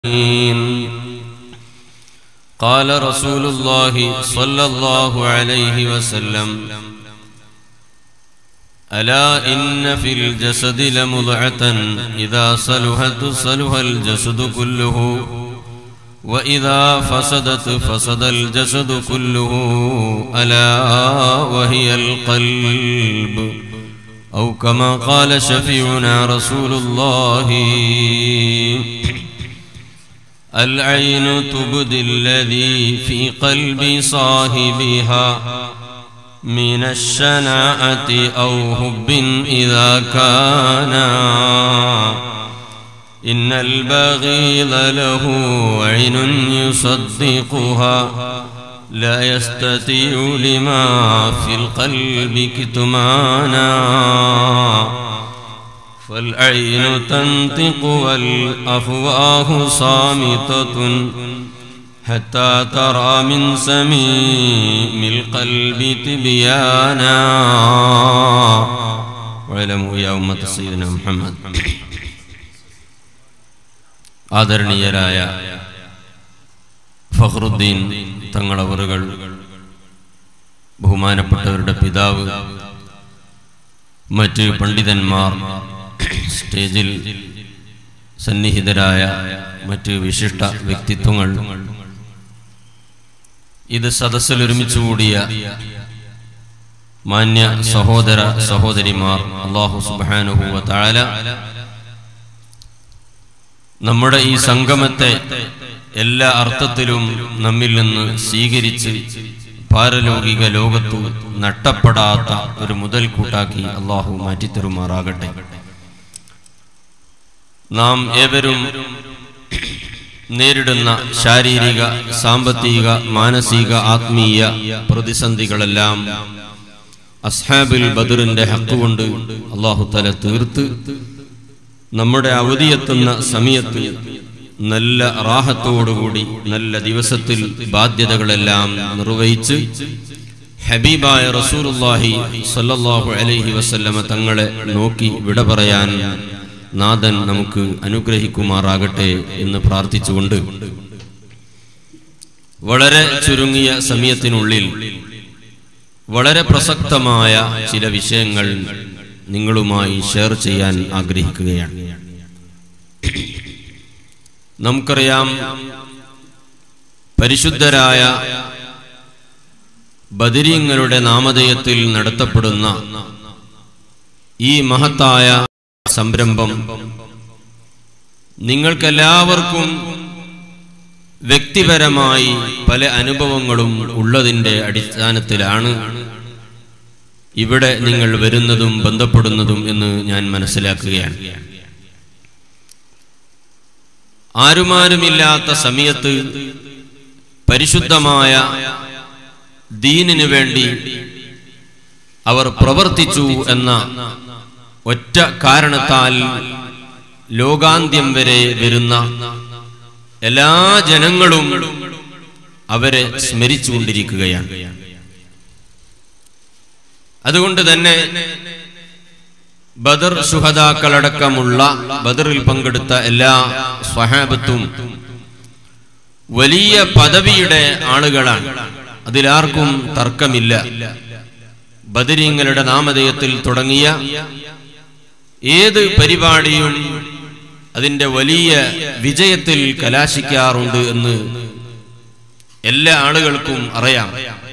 قال رسول الله صلى الله عليه وسلم ألا إن في الجسد لمضعة إذا صلحت صلح الجسد كله وإذا فسدت فسد الجسد كله ألا وهي القلب أو كما قال شفيعنا رسول الله العين تبدي الذي في قلب صاحبها من الشناعة أو حب إذا كان إن البغيض له عين يصدقها لا يستطيع لما في القلب كتمانا فالعين تنطق والأفواه صامتة حتى ترى من سميم القلب تبيانا واعلموا يا أمة سيدنا محمد ആദരണീയരായ ഫഖറുദ്ദീൻ തങ്ങളവറുകൾ ബഹുമാനപ്പെട്ടവരുടെ പിതാവ് മറ്റ് പണ്ഡിതന്മാർ സ്റ്റേജിൽ സന്നിഹിതരായ മറ്റ് വിശിഷ്ട വ്യക്തിത്വങ്ങൾ ഇത് സദസ്സിൽ ഒരുമിച്ച് കൂടിയ മാന്യ സഹോദര സഹോദരിമാർ അള്ളാഹു സുബാനുഹുവ താഴല നമ്മുടെ ഈ സംഗമത്തെ എല്ലാ അർത്ഥത്തിലും നമ്മിൽ നിന്ന് സ്വീകരിച്ച് പാരലൗകിക ലോകത്തു നഷ്ടപ്പെടാത്ത ഒരു മുതൽക്കൂട്ടാക്കി അള്ളാഹു മാറ്റിത്തരുമാറാകട്ടെ നാം ഏവരും നേരിടുന്ന ശാരീരിക സാമ്പത്തിക മാനസിക ആത്മീയ പ്രതിസന്ധികളെല്ലാം അസ്ഹാബിൽ ബദറിന്റെ ഹക്കുകൊണ്ട് അള്ളാഹു തല തീർത്ത് നമ്മുടെ അവധിയെത്തുന്ന സമയത്ത് നല്ല റാഹത്തോടുകൂടി നല്ല ദിവസത്തിൽ ബാധ്യതകളെല്ലാം നിർവഹിച്ച് ഹബീബായ റസൂലുല്ലാഹി സല്ലല്ലാഹു അലൈഹി വസല്ലമ തങ്ങളെ നോക്കി വിട പറയാൻ നാഥൻ നമുക്ക് അനുഗ്രഹിക്കുമാറാകട്ടെ എന്ന് പ്രാർത്ഥിച്ചുകൊണ്ട് വളരെ ചുരുങ്ങിയ സമയത്തിനുള്ളിൽ വളരെ പ്രസക്തമായ ചില വിഷയങ്ങൾ നിങ്ങളുമായി ഷെയർ ചെയ്യാൻ ആഗ്രഹിക്കുകയാണ് നമുക്കറിയാം പരിശുദ്ധരായ ബദരീങ്ങളുടെ നാമധേയത്തിൽ നടത്തപ്പെടുന്ന ഈ മഹത്തായ സംരംഭം നിങ്ങൾക്കെല്ലാവർക്കും വ്യക്തിപരമായി പല അനുഭവങ്ങളും ഉള്ളതിൻ്റെ അടിസ്ഥാനത്തിലാണ് ഇവിടെ നിങ്ങൾ വരുന്നതും ബന്ധപ്പെടുന്നതും എന്ന് ഞാൻ മനസ്സിലാക്കുകയാണ് ആരുമാരുമില്ലാത്ത സമയത്ത് പരിശുദ്ധമായ ദീനിനു വേണ്ടി അവർ പ്രവർത്തിച്ചു എന്ന ഒറ്റ കാരണത്താൽ ലോകാന്ത്യം വരെ വരുന്ന എല്ലാ ജനങ്ങളും അവരെ സ്മരിച്ചുകൊണ്ടിരിക്കുകയാണ് അതുകൊണ്ട് തന്നെ ബദർ സുഹദാക്കളടക്കമുള്ള ബദറിൽ പങ്കെടുത്ത എല്ലാ സ്വഹാബത്തും വലിയ പദവിയുടെ ആളുകളാണ് അതിലാർക്കും തർക്കമില്ല ബദരീങ്ങളുടെ നാമധേയത്തിൽ തുടങ്ങിയ ഏത് പരിപാടിയും അതിന്റെ വലിയ വിജയത്തിൽ കലാശിക്കാറുണ്ട് എന്ന് എല്ലാ ആളുകൾക്കും അറിയാം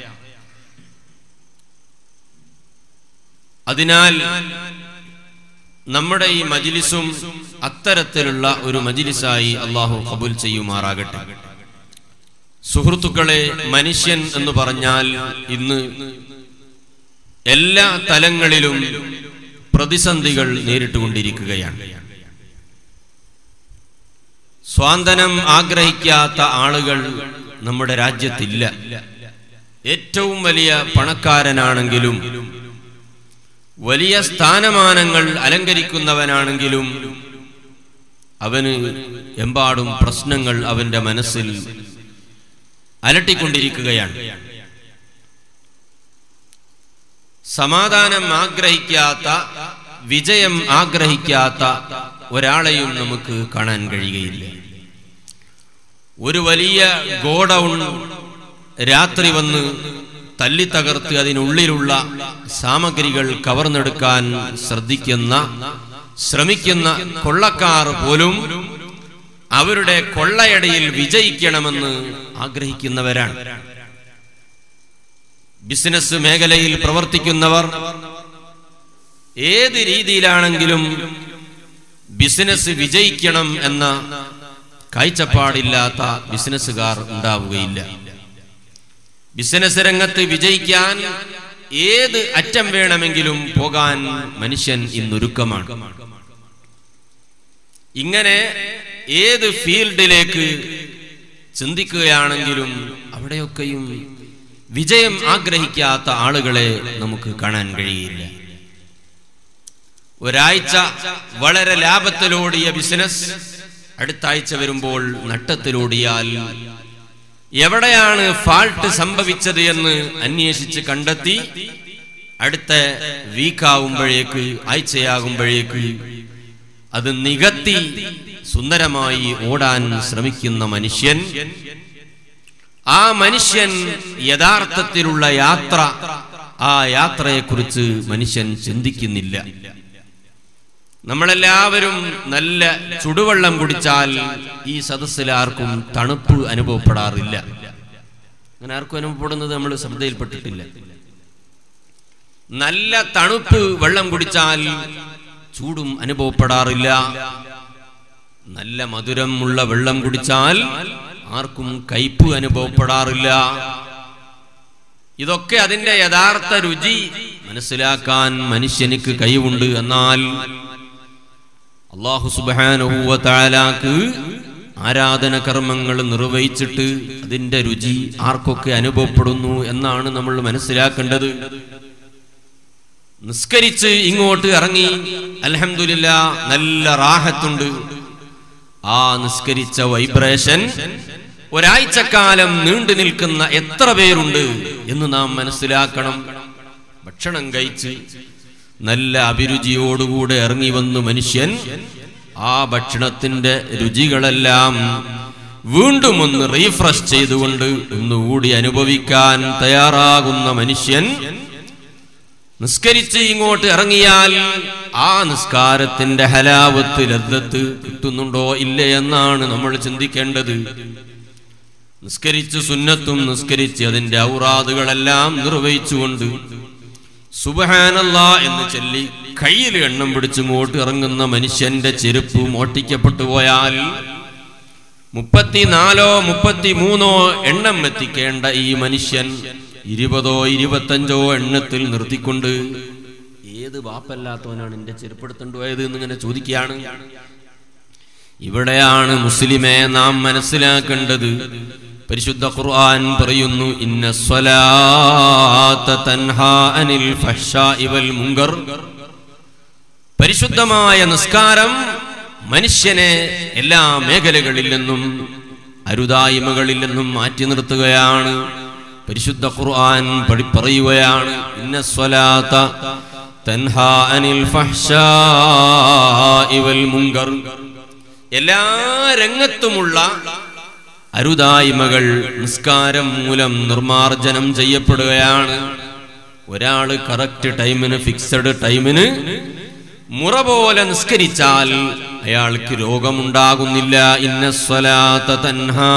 അതിനാൽ നമ്മുടെ ഈ മജിലിസും അത്തരത്തിലുള്ള ഒരു മജിലിസായി അള്ളാഹു കബൂൽ ചെയ്യുമാറാകട്ടെ സുഹൃത്തുക്കളെ മനുഷ്യൻ എന്ന് പറഞ്ഞാൽ ഇന്ന് എല്ലാ തലങ്ങളിലും പ്രതിസന്ധികൾ നേരിട്ടുകൊണ്ടിരിക്കുകയാണ് സ്വാതന്ത്ര്യം ആഗ്രഹിക്കാത്ത ആളുകൾ നമ്മുടെ രാജ്യത്തില്ല ഏറ്റവും വലിയ പണക്കാരനാണെങ്കിലും വലിയ സ്ഥാനമാനങ്ങൾ അലങ്കരിക്കുന്നവനാണെങ്കിലും അവന് എമ്പാടും പ്രശ്നങ്ങൾ അവന്റെ മനസ്സിൽ അലട്ടിക്കൊണ്ടിരിക്കുകയാണ് സമാധാനം ആഗ്രഹിക്കാത്ത വിജയം ആഗ്രഹിക്കാത്ത ഒരാളെയും നമുക്ക് കാണാൻ കഴിയുകയില്ല ഒരു വലിയ ഗോഡൗൺ രാത്രി വന്ന് തല്ലി തകർത്ത് അതിനുള്ളിലുള്ള സാമഗ്രികൾ കവർന്നെടുക്കാൻ ശ്രദ്ധിക്കുന്ന ശ്രമിക്കുന്ന കൊള്ളക്കാർ പോലും അവരുടെ കൊള്ളയടയിൽ വിജയിക്കണമെന്ന് ആഗ്രഹിക്കുന്നവരാണ് ബിസിനസ് മേഖലയിൽ പ്രവർത്തിക്കുന്നവർ ഏത് രീതിയിലാണെങ്കിലും ബിസിനസ് വിജയിക്കണം എന്ന കാഴ്ചപ്പാടില്ലാത്ത ബിസിനസ്സുകാർ ഉണ്ടാവുകയില്ല ബിസിനസ് രംഗത്ത് വിജയിക്കാൻ ഏത് അറ്റം വേണമെങ്കിലും പോകാൻ മനുഷ്യൻ ഇന്നൊരുക്കമാണ് ഇങ്ങനെ ഏത് ഫീൽഡിലേക്ക് ചിന്തിക്കുകയാണെങ്കിലും അവിടെയൊക്കെയും വിജയം ആഗ്രഹിക്കാത്ത ആളുകളെ നമുക്ക് കാണാൻ കഴിയില്ല ഒരാഴ്ച വളരെ ലാഭത്തിലോടിയ ബിസിനസ് അടുത്ത ആഴ്ച വരുമ്പോൾ നട്ടത്തിലോടിയാൽ എവിടെയാണ് ഫാൾട്ട് സംഭവിച്ചത് എന്ന് അന്വേഷിച്ച് കണ്ടെത്തി അടുത്ത വീക്കാവുമ്പോഴേക്ക് ആഴ്ചയാകുമ്പോഴേക്ക് അത് നികത്തി സുന്ദരമായി ഓടാൻ ശ്രമിക്കുന്ന മനുഷ്യൻ ആ മനുഷ്യൻ യഥാർത്ഥത്തിലുള്ള യാത്ര ആ യാത്രയെക്കുറിച്ച് മനുഷ്യൻ ചിന്തിക്കുന്നില്ല നമ്മളെല്ലാവരും നല്ല ചുടുവെള്ളം കുടിച്ചാൽ ഈ സദസ്സിൽ ആർക്കും തണുപ്പ് അനുഭവപ്പെടാറില്ല അങ്ങനെ ആർക്കും അനുഭവപ്പെടുന്നത് നമ്മൾ ശ്രദ്ധയിൽപ്പെട്ടിട്ടില്ല നല്ല തണുപ്പ് വെള്ളം കുടിച്ചാൽ ചൂടും അനുഭവപ്പെടാറില്ല നല്ല മധുരമുള്ള വെള്ളം കുടിച്ചാൽ ആർക്കും കയ്പ് അനുഭവപ്പെടാറില്ല ഇതൊക്കെ അതിന്റെ യഥാർത്ഥ രുചി മനസ്സിലാക്കാൻ മനുഷ്യനിക്ക് കഴിവുണ്ട് എന്നാൽ അള്ളാഹു സുബാനുഹൂവ താലാക്ക് ആരാധന കർമ്മങ്ങൾ നിർവഹിച്ചിട്ട് അതിന്റെ രുചി ആർക്കൊക്കെ അനുഭവപ്പെടുന്നു എന്നാണ് നമ്മൾ മനസ്സിലാക്കേണ്ടത് നിസ്കരിച്ച് ഇങ്ങോട്ട് ഇറങ്ങി അലഹമില്ല നല്ല റാഹത്തുണ്ട് ആ നിസ്കരിച്ച വൈബ്രേഷൻ ഒരാഴ്ചക്കാലം നീണ്ടു നിൽക്കുന്ന എത്ര പേരുണ്ട് എന്ന് നാം മനസ്സിലാക്കണം ഭക്ഷണം കഴിച്ച് നല്ല അഭിരുചിയോടുകൂടെ ഇറങ്ങി വന്നു മനുഷ്യൻ ആ ഭക്ഷണത്തിന്റെ രുചികളെല്ലാം വീണ്ടും ഒന്ന് റീഫ്രഷ് ചെയ്തുകൊണ്ട് ഒന്നുകൂടി അനുഭവിക്കാൻ തയ്യാറാകുന്ന മനുഷ്യൻ നിസ്കരിച്ച് ഇങ്ങോട്ട് ഇറങ്ങിയാൽ ആ നിസ്കാരത്തിന്റെ ഹലാവത്ത് ലദ്ദത്ത് കിട്ടുന്നുണ്ടോ ഇല്ലേ എന്നാണ് നമ്മൾ ചിന്തിക്കേണ്ടത് നിസ്കരിച്ച് സുന്നത്തും നിസ്കരിച്ച് അതിന്റെ ഔറാദുകളെല്ലാം നിർവഹിച്ചുകൊണ്ട് സുബഹാനല്ല എന്ന് ചൊല്ലി കയ്യിൽ എണ്ണം പിടിച്ചിങ്ങോട്ട് ഇറങ്ങുന്ന മനുഷ്യന്റെ ചെരുപ്പ് മോട്ടിക്കപ്പെട്ടു പോയാൽ മുപ്പത്തിനാലോ മുപ്പത്തിമൂന്നോ എണ്ണം എത്തിക്കേണ്ട ഈ മനുഷ്യൻ ഇരുപതോ ഇരുപത്തഞ്ചോ എണ്ണത്തിൽ നിർത്തിക്കൊണ്ട് ഏത് വാപ്പല്ലാത്തവനാണ് എന്റെ ചെരുപ്പെടുത്തോണ്ട് പോയത് എന്നിങ്ങനെ ചോദിക്കുകയാണ് ഇവിടെയാണ് മുസ്ലിമെ നാം മനസ്സിലാക്കേണ്ടത് പരിശുദ്ധ ഖുർആൻ പറയുന്നു ഇന്ന സ്വലാത്ത തൻഹാ അനിൽ ഫഹ്ശാഇ വൽ മുങ്കർ പരിശുദ്ധമായ നിസ്കാരം മനുഷ്യനെ എല്ലാ മേഖലകളിൽ നിന്നും അരുതായ്മകളിൽ നിന്നും മാറ്റി നിർത്തുകയാണ് പരിശുദ്ധ ഖുർആൻ പഠി പറയുകയാണ് ഇന്ന സ്വലാത്ത തൻഹാ അനിൽ ഫഹ്ശാഇ വൽ മുങ്കർ എല്ലാ രംഗത്തുമുള്ള അരുതായ്മകൾ നിസ്കാരം മൂലം നിർമാർജനം ചെയ്യപ്പെടുകയാണ് ഒരാള് കറക്റ്റ് ടൈമിന് ഫിക്സഡ് ടൈമിന് മുറ പോലെ നിസ്കരിച്ചാൽ അയാൾക്ക് രോഗമുണ്ടാകുന്നില്ല ഇന്ന സ്വലാത്ത തൻഹാ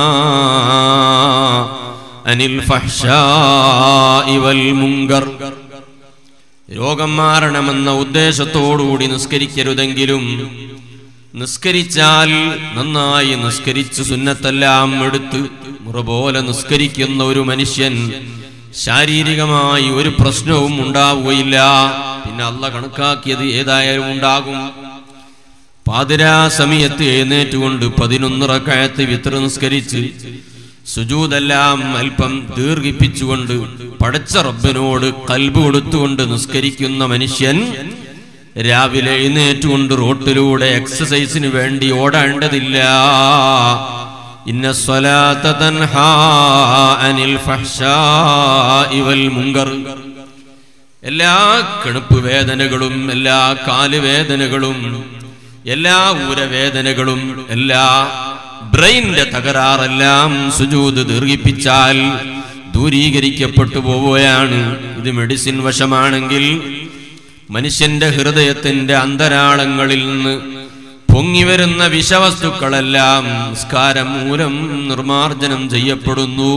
അനിൽ ഫഹ്ശാഇ വൽ മുങ്കർ രോഗം മാറണമെന്ന ഉദ്ദേശത്തോടുകൂടി നിസ്കരിക്കരുതെങ്കിലും നിസ്കരിച്ചാൽ നന്നായി നിസ്കരിച്ച് സുന്നത്തെല്ലാം എടുത്ത് മുറ പോലെ നിസ്കരിക്കുന്ന ഒരു മനുഷ്യൻ ശാരീരികമായി ഒരു പ്രശ്നവും ഉണ്ടാവുകയില്ല പിന്നെ അല്ല കണക്കാക്കിയത് ഏതായാലും ഉണ്ടാകും പാതിരാ സമയത്ത് എഴുന്നേറ്റുകൊണ്ട് പതിനൊന്ന് റക്കായത്ത് വിത്ര നിസ്കരിച്ച് സുജൂതെല്ലാം അല്പം ദീർഘിപ്പിച്ചുകൊണ്ട് പടച്ച റബ്ബിനോട് കൽബ് കൊടുത്തുകൊണ്ട് നിസ്കരിക്കുന്ന മനുഷ്യൻ രാവിലെ എഴുന്നേറ്റുകൊണ്ട് റോട്ടിലൂടെ എക്സസൈസിന് വേണ്ടി ഓടേണ്ടതില്ല ഇന്ന സ്വലാത്ത തൻഹാ അനിൽ ഫഹ്ശാഇ വൽ മുങ്കർ എല്ലാ കിണുപ്പ് വേദനകളും എല്ലാ കാലുവേദനകളും എല്ലാ ഊരവേദനകളും എല്ലാ ബ്രെയിന്റെ തകരാറെല്ലാം സുജൂത് ദീർഘിപ്പിച്ചാൽ ദൂരീകരിക്കപ്പെട്ടു പോവുകയാണ് ഇത് മെഡിസിൻ വശമാണെങ്കിൽ മനുഷ്യന്റെ ഹൃദയത്തിന്റെ അന്തരാളങ്ങളിൽ നിന്ന് പൊങ്ങിവരുന്ന വിഷവസ്തുക്കളെല്ലാം നിസ്കാരം മൂലം നിർമാർജനം ചെയ്യപ്പെടുന്നു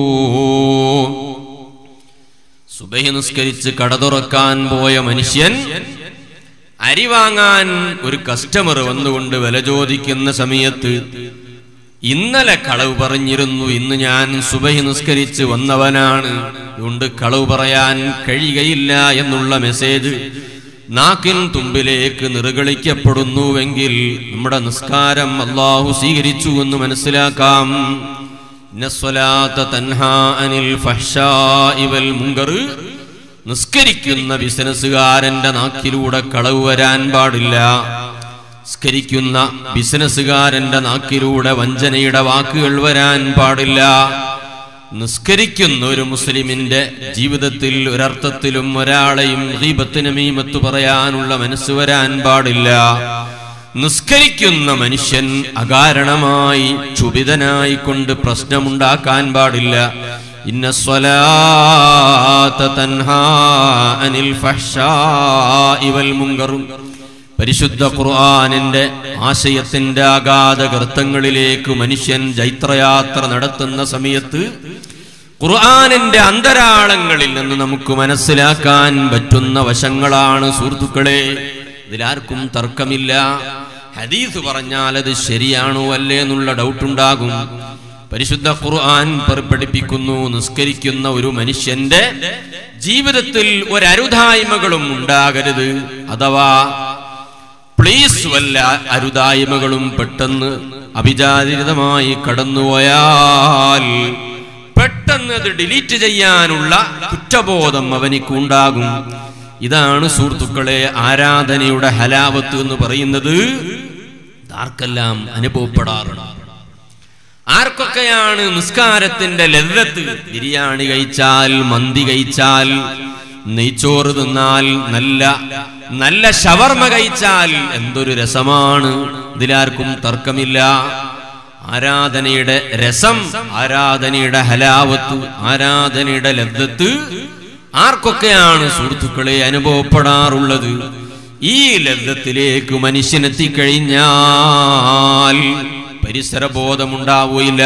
സുബഹി നിസ്കരിച്ച് കട തുറക്കാൻ പോയ മനുഷ്യൻ അരി വാങ്ങാൻ ഒരു കസ്റ്റമർ വന്നുകൊണ്ട് വില ചോദിക്കുന്ന സമയത്ത് ഇന്നലെ കളവ് പറഞ്ഞിരുന്നു ഇന്ന് ഞാൻ സുബഹി നിസ്കരിച്ച് വന്നവനാണ് അതുകൊണ്ട് കളവ് പറയാൻ കഴിയുകയില്ല എന്നുള്ള മെസ്സേജ് നാക്കിൻ തുമ്പിലേക്ക് നിറുകളിക്കപ്പെടുന്നുവെങ്കിൽ നമ്മുടെ നിസ്കാരം അള്ളാഹു സ്വീകരിച്ചു എന്ന് മനസ്സിലാക്കാം ഇന്നസ്വലാത്ത തൻഹാ അനിൽ ഫഹ്ശാഇ വൽ മുങ്കർ നിസ്കരിക്കുന്ന ബിസിനസ്സുകാരന്റെ നാക്കിലൂടെ കളവ് വരാൻ പാടില്ല നിസ്കരിക്കുന്ന ബിസിനസ്സുകാരന്റെ നാക്കിലൂടെ വഞ്ചനയുടെ വാക്കുകൾ വരാൻ പാടില്ല നിസ്കരിക്കുന്ന ഒരു മുസ്ലിമിന്റെ ജീവിതത്തിൽ ഒരർത്ഥത്തിലും ഒരാളെയും ഹീബത്തിന് മീമത്ത് പറയാനുള്ള മനസ്സ് വരാൻ പാടില്ല നിസ്കരിക്കുന്ന മനുഷ്യൻ അകാരണമായി ക്ഷുഭിതനായി കൊണ്ട് പ്രശ്നമുണ്ടാക്കാൻ പാടില്ല ഇന്ന സ്വലാത്ത തൻഹാ അനിൽ ഫഹ്ശാഇ വൽ മുങ്കറും പരിശുദ്ധ ഖുർആനിന്റെ ആശയത്തിന്റെ അഗാധ ഗർത്തങ്ങളിലേക്ക് മനുഷ്യൻ ജൈത്രയാത്ര നടത്തുന്ന സമയത്ത് ഖുർആനിന്റെ അന്തരാളങ്ങളിൽ നിന്ന് നമുക്ക് മനസ്സിലാക്കാൻ പറ്റുന്ന വശങ്ങളാണ് സുഹൃത്തുക്കളെ ഇതിലാർക്കും തർക്കമില്ല ഹദീസ് പറഞ്ഞാൽ അത് ശരിയാണോ അല്ലേ എന്നുള്ള ഡൗട്ട് ഉണ്ടാകും പരിശുദ്ധ ഖുർആൻ പർ- പഠിപ്പിക്കുന്നു നിസ്കരിക്കുന്ന ഒരു മനുഷ്യന്റെ ജീവിതത്തിൽ ഒരരുതായ്മകളും ഉണ്ടാകരുത് അഥവാ പ്ലീസ് വല്ല അരുതായ്മകളും പെട്ടെന്ന് അഭിചാരിതമായി കടന്നുപോയാൽ പെട്ടെന്ന് അത് ഡിലീറ്റ് ചെയ്യാനുള്ള കുറ്റബോധം അവനിക്ക് ഉണ്ടാകും ഇതാണ് സുഹൃത്തുക്കളെ ആരാധനയുടെ ഹലാവത്ത് എന്ന് പറയുന്നത് ആർക്കെല്ലാം അനുഭവപ്പെടാറുണ്ട് ആർക്കൊക്കെയാണ് നിസ്കാരത്തിന്റെ ലല്ലത്ത് ബിരിയാണി കഴിച്ചാൽ മന്തി കഴിച്ചാൽ നെയ്ച്ചോറ് തിന്നാൽ നല്ല നല്ല ഷവർമ കഴിച്ചാൽ എന്തൊരു രസമാണ് ഇതിലാർക്കും തർക്കമില്ല ആരാധനയുടെ രസം ആരാധനയുടെ ഹലാവത്ത് ആരാധനയുടെ ലബ്ധത്ത് ആർക്കൊക്കെയാണ് സുഹൃത്തുക്കളെ അനുഭവപ്പെടാറുള്ളത് ഈ ലബ്ധത്തിലേക്ക് മനുഷ്യനെത്തിക്കഴിഞ്ഞാൽ പരിസരബോധമുണ്ടാവുകയില്ല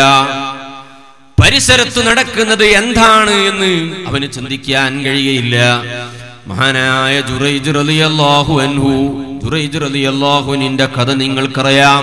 പരിസരത്ത് നടക്കുന്നത് എന്താണ് എന്ന് അവന് ചിന്തിക്കാൻ കഴിയുകയില്ല മഹാനായ ജുറൈജ് റളിയല്ലാഹു അൻഹു ജുറൈജ് റളിയല്ലാഹുവിന്റെ കഥ നിങ്ങൾക്കറിയാം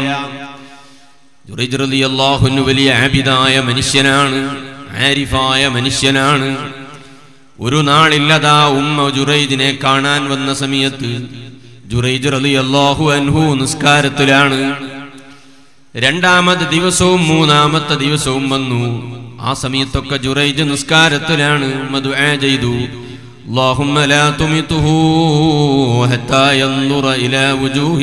ജുറൈജ് റളിയല്ലാഹുവിന് വലിയ ആബിദായ മനുഷ്യനാണ് ആരിഫായ മനുഷ്യനാണ് ഒരു നാളില്ലതാ ഉമ്മ ജുറൈജിനെ കാണാൻ വന്ന സമയത്ത് ജുറൈജ് റളിയല്ലാഹു അൻഹു നിസ്കാരത്തിലാണ് രണ്ടാമത്തെ ദിവസവും മൂന്നാമത്തെ ദിവസവും വന്നു ആ സമയത്തൊക്കെ ജുറൈജ് നിസ്കാരത്തിലാണ് മദുആ ചെയ്തു اللهم لا تمته حتى ينظر إلى وجوه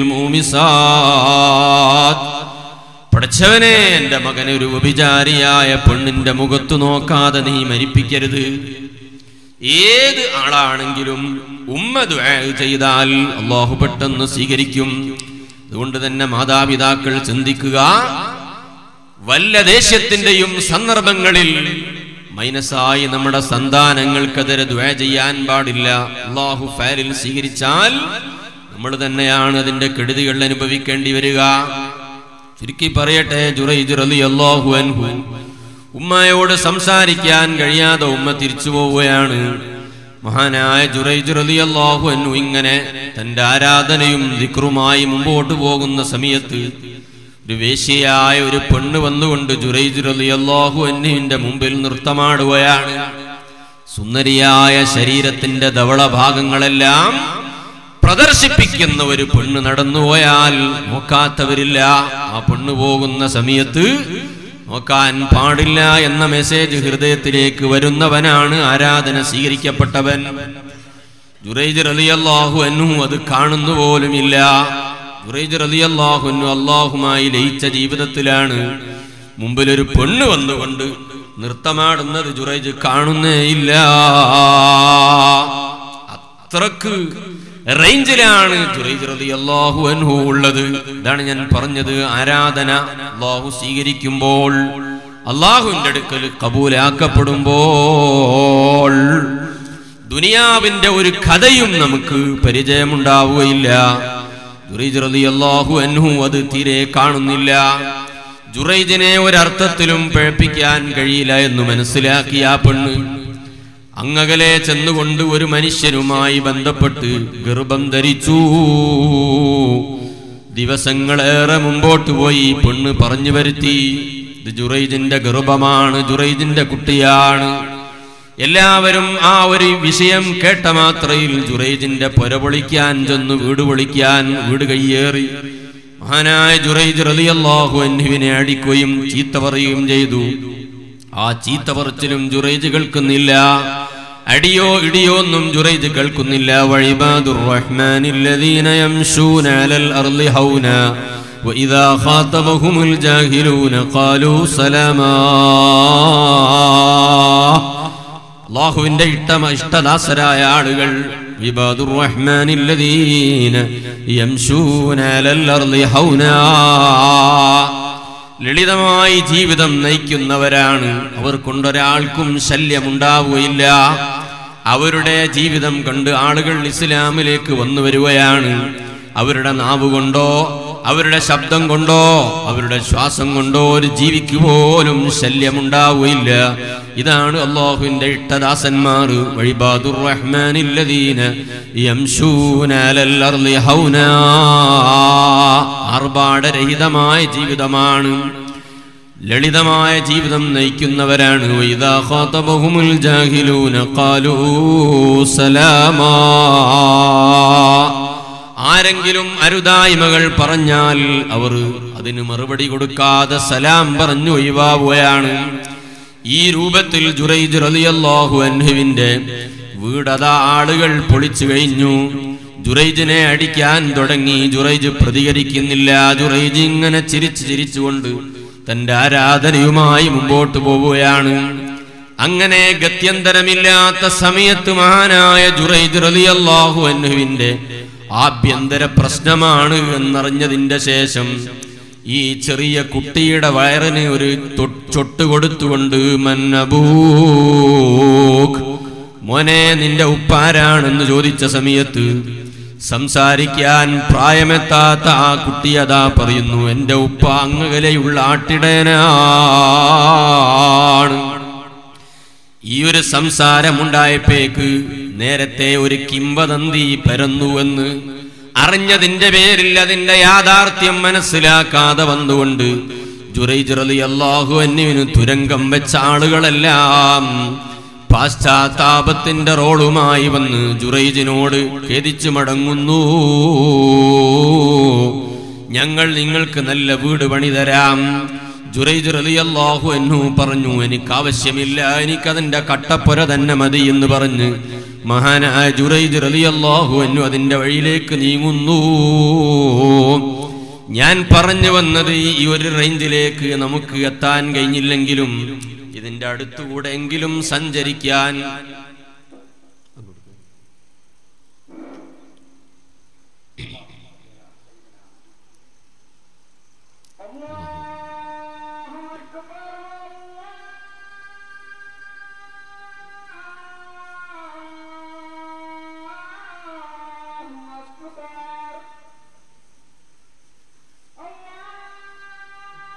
المومسات പടച്ചവനെ എന്റെ മകനെ ഒരു വ്യഭിചാരിയായ പെണ്ണിന്റെ മുഖത്ത് നോക്കാതെ നീ മരിപ്പിക്കരുത് ഏത് ആളാണെങ്കിലും ഉമ്മ ദുആ ചെയ്താൽ അള്ളാഹു പെട്ടെന്ന് സ്വീകരിക്കും അതുകൊണ്ട് തന്നെ മാതാപിതാക്കൾ ചിന്തിക്കുക വല്ല ദേഷ്യത്തിന്റെയും സന്ദർഭങ്ങളിൽ മൈനസായി നമ്മുടെ സന്താനങ്ങൾക്കെതിരെ ദ്വയ ചെയ്യാൻ പാടില്ല അള്ളാഹു ഫാലിൽ സ്വീകരിച്ചാൽ നമ്മൾ തന്നെയാണ് അതിന്റെ കെടുതികൾ അനുഭവിക്കേണ്ടി വരിക ചുരുക്കി പറയട്ടെ ജുറൈജ് റളിയല്ലാഹു അൻഹു ഉമ്മയോട് സംസാരിക്കാൻ കഴിയാതെ ഉമ്മ തിരിച്ചു പോവുകയാണ് മഹാനായ ജുറൈജ് റളിയല്ലാഹു അൻഹു ഇങ്ങനെ തന്റെ ആരാധനയും ദിക്റുമായി മുമ്പോട്ട് പോകുന്ന സമയത്ത് ഒരു വേശ്യയായ ഒരു പെണ്ണ് വന്നുകൊണ്ട് ജുറൈജ് റളിയല്ലാഹു അൻഹുവിന്റെ മുമ്പിൽ നൃത്തമാടുകയാണ് സുന്ദരിയായ ശരീരത്തിന്റെ ധവള ഭാഗങ്ങളെല്ലാം പ്രദർശിപ്പിക്കുന്ന ഒരു പെണ്ണ് നടന്നുപോയാൽ നോക്കാത്തവരില്ല ആ പെണ്ണ് പോകുന്ന സമയത്ത് നോക്കാൻ പാടില്ല എന്ന മെസ്സേജ് ഹൃദയത്തിലേക്ക് വരുന്നവനാണ് ആരാധന സ്വീകരിക്കപ്പെട്ടവൻ ജുറൈജ് റളിയല്ലാഹു അൻഹു അത് കാണുന്നു പോലുമില്ല ജുറൈജ് റളിയല്ലാഹു അൻഹു അള്ളാഹുമായി ലയിച്ച ജീവിതത്തിലാണ് മുമ്പിൽ ഒരു പെണ്ണ് വന്നുകൊണ്ട് നൃത്തമാടുന്നത് ജുറൈജ് കാണുന്നേ ഇല്ല അത്രക്ക് റേഞ്ചിലാണ് ജുറൈജ് റളിയല്ലാഹു അൻഹു ഉള്ളത് ഇതാണ് ഞാൻ പറഞ്ഞത് ആരാധന അള്ളാഹു സ്വീകരിക്കുമ്പോൾ അള്ളാഹുവിന്റെ അടുക്കൽ കബൂലാക്കപ്പെടുമ്പോൾ ദുനിയാവിന്റെ ഒരു കഥയും നമുക്ക് പരിചയമുണ്ടാവുകയില്ല ജുറൈജ് റളിയല്ലാഹു അൻഹു അത് തീരെ കാണുന്നില്ല ജുറൈജിനെ ഒരർത്ഥത്തിലും പഴപ്പിക്കാൻ കഴിയില്ല എന്ന് മനസ്സിലാക്കിയ ആ പെണ്ണ് അങ്ങകലെ ചെന്നുകൊണ്ട് ഒരു മനുഷ്യനുമായി ബന്ധപ്പെട്ട് ഗർഭം ധരിച്ചു ദിവസങ്ങളേറെ മുമ്പോട്ട് പോയി ഈ പെണ്ണ് പറഞ്ഞു വരുത്തി ഇത് ജുറൈജിന്റെ ഗർഭമാണ് ജുറൈജിന്റെ കുട്ടിയാണ് എല്ലാവരും ആ ഒരു വിഷയം കേട്ട മാത്രയിൽ ജുറൈജിന്റെ പുര പൊളിക്കാൻ ചെന്നു വീട് പൊളിക്കാൻ വീട് കയ്യേറി മഹാനായ ജുറൈജ് റളിയല്ലാഹു അൻഹുവിനെ അടിക്കുകയും ചീത്ത പറയുകയും ചെയ്തു ആ ചീത്ത പറച്ചിലും ജുറൈജ് കേൾക്കുന്നില്ല അടിയോ ഇടിയോ ഒന്നും ജുറൈജ് കേൾക്കുന്നില്ല വഴിബാദുർ റഹ്മാനില്ലദീന യംശൂന അലൽ അർളി ഹൗന وإذا خاطبهم الجاهلون قالوا سلاما അള്ളാഹുവിന്റെ ഇഷ്ട ഇഷ്ടദാസരായ ആളുകൾ ഇബാദുർ റഹ്മാനില്ലദീന യംശൂന അലൽ അർളി ഹൗനാ ലളിതമായി ജീവിതം നയിക്കുന്നവരാണ് അവർ കൊണ്ടൊരാൾക്കും ശല്യമുണ്ടാവുകയില്ല അവരുടെ ജീവിതം കണ്ട് ആളുകൾ ഇസ്ലാമിലേക്ക് വന്നു വരികയാണ് അവരുടെ നാവ് കൊണ്ടോ അവരുടെ ശബ്ദം കൊണ്ടോ അവരുടെ ശ്വാസം കൊണ്ടോ ഒരു ജീവിക്ക് പോലും ശല്യമുണ്ടാവുകയില്ല ഇതാണ് അള്ളാഹുവിന്റെ ഇഷ്ടദാസന്മാർ വഴിബാദുർ റഹ്മാനില്ലദീന യംശൂന അലൽ അർളി ഹൗനാ ആർഭാടരഹിതമായ ജീവിതമാണ് ലളിതമായ ജീവിതം നയിക്കുന്നവരാണ് വൈദാ ഖാതബഹുമുൽ ജാഹിലൂന ഖാലൂ സലാമാ ആരെങ്കിലും അരുതായ്മകൾ പറഞ്ഞാൽ അവർ അതിന് മറുപടി കൊടുക്കാതെ സലാം പറഞ്ഞു ഒഴിവാവുകയാണ് ഈ രൂപത്തിൽ ജുറൈജ് റളിയല്ലാഹു അൻഹുവിന്റെ വീടതാ ആളുകൾ പൊളിച്ചു കഴിഞ്ഞു ജുറൈജിനെ അടിക്കാൻ തുടങ്ങി ജുറൈജ് പ്രതികരിക്കുന്നില്ല ജുറൈജ് ഇങ്ങനെ ചിരിച്ചു ചിരിച്ചുകൊണ്ട് തന്റെ ആരാധനയുമായി മുമ്പോട്ട് പോവുകയാണ് അങ്ങനെ ഗത്യന്തരമില്ലാത്ത സമയത്ത് മഹാനായ ജുറൈജ് റളിയല്ലാഹു അൻഹുവിന്റെ ആഭ്യന്തര പ്രശ്നമാണ് എന്നറിഞ്ഞതിന്റെ ശേഷം ഈ ചെറിയ കുട്ടിയുടെ വയറിന് ഒരു തൊ- ചൊട്ട് കൊടുത്തുകൊണ്ട് മന്നബൂക്ക് മോനെ നിന്റെ ഉപ്പാരാണെന്ന് ചോദിച്ച സമയത്ത് സംസാരിക്കാൻ പ്രായമെത്താത്ത ആ കുട്ടി അതാ പറയുന്നു എന്റെ ഉപ്പ അങ്ങകലെയുള്ള ആട്ടിടയനാണ് ഈ ഒരു സംസാരമുണ്ടായപ്പോഴേക്ക് നേരത്തെ ഒരു കിംവദന്തി പരന്നുവെന്ന് അറിഞ്ഞതിന്റെ പേരിൽ അതിന്റെ യാഥാർത്ഥ്യം മനസ്സിലാക്കാതെ വന്നുകൊണ്ട് ജുറൈജ് റളിയല്ലാഹു അന്നുവിന് തുരങ്കം വെച്ച ആളുകളെല്ലാം പാശ്ചാത്താപത്തിന്റെ റോളുമായി വന്ന് ജുറൈജിനോട് ഖേദിച്ചു മടങ്ങുന്നു ഞങ്ങൾ നിങ്ങൾക്ക് നല്ല വീട് പണി തരാം ജുറൈജ് റളിയല്ലാഹു അൻഹു പറഞ്ഞു എനിക്ക് ആവശ്യമില്ല എനിക്കതിന്റെ കട്ടപ്പുര തന്നെ മതി എന്ന് പറഞ്ഞ് മഹാനായ ജുറൈജ് റളിയല്ലാഹു അൻഹു അതിന്റെ വഴിയിലേക്ക് നീങ്ങുന്നു ഞാൻ പറഞ്ഞു വന്നത് ഈ ഒരു റേഞ്ചിലേക്ക് നമുക്ക് എത്താൻ കഴിഞ്ഞില്ലെങ്കിലും ഇതിന്റെ അടുത്തുകൂടെ എങ്കിലും സഞ്ചരിക്കാൻ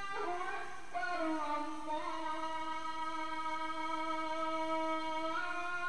الله